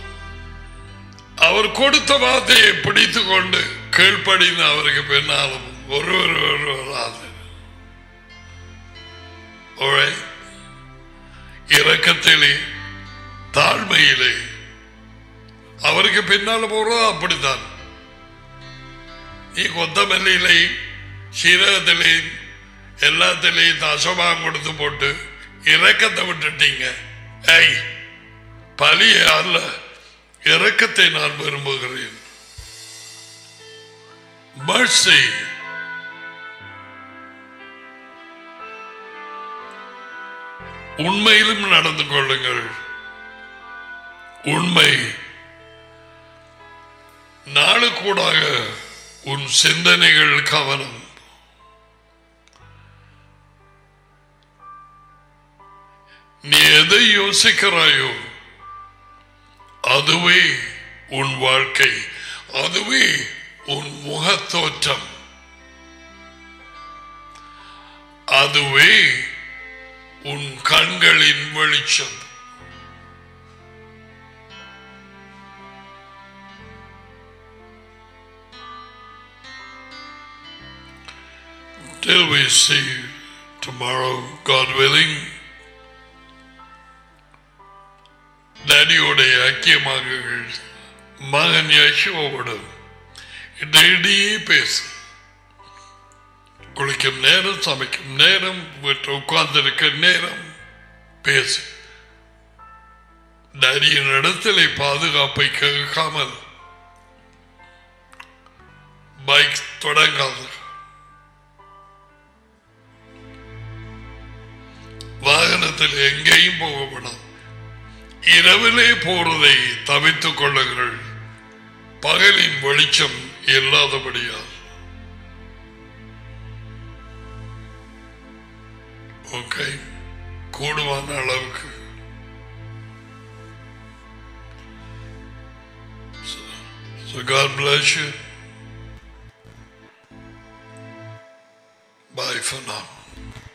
அவர் கொடுத்த வார்த்தையை பிடித்து கொண்டு கீழ்ப்படிந்து அவருக்கு பின்னாலும் ஒருவர் ஒருவராது Alright? இரக்கத்திலே தாழ்மையிலே அவருக்கு பின்னால போறது அப்படித்தான் நீ கொத்தமல்லியிலே சீரகத்திலே எல்லாத்திலையும் தசமாக கொடுத்து போட்டு இரக்கத்தை விட்டுட்டீங்க ஐய் பலிய அல்ல இரக்கத்தை நான் விரும்புகிறேன் mercy உண்மையிலும் நடந்து கொள்ளுங்கள் உண்மை நாளுக்கூடாக உன் சிந்தனைகள் கவனம் நீ எதை யோசிக்கிறாயோ அதுவே உன் வாழ்க்கை அதுவே உன் முகத்தோற்றம் அதுவே உன் கண்களின் வெளிச்சம் Till we see tomorrow, God willing. டேடியோடைய ஐக்கியமாக மகன் யசோவோடும் இடையிடையே பேசு குளிக்கும் நேரம் சமைக்கும் நேரம் வீட்டு உட்கார்ந்திருக்க நேரம் பேசு நரியின் இடத்திலே பாதுகாப்பை கேட்காமல் பைக் தொடங்காது வாகனத்தில் எங்கேயும் போகப்படாது இரவிலே போறதை தவித்துக் கொள்ளுங்கள் பகலின் வெளிச்சம் இல்லாதபடியால் ஓகே கூடுமான அளவுக்கு So, so God bless you. Bye for now.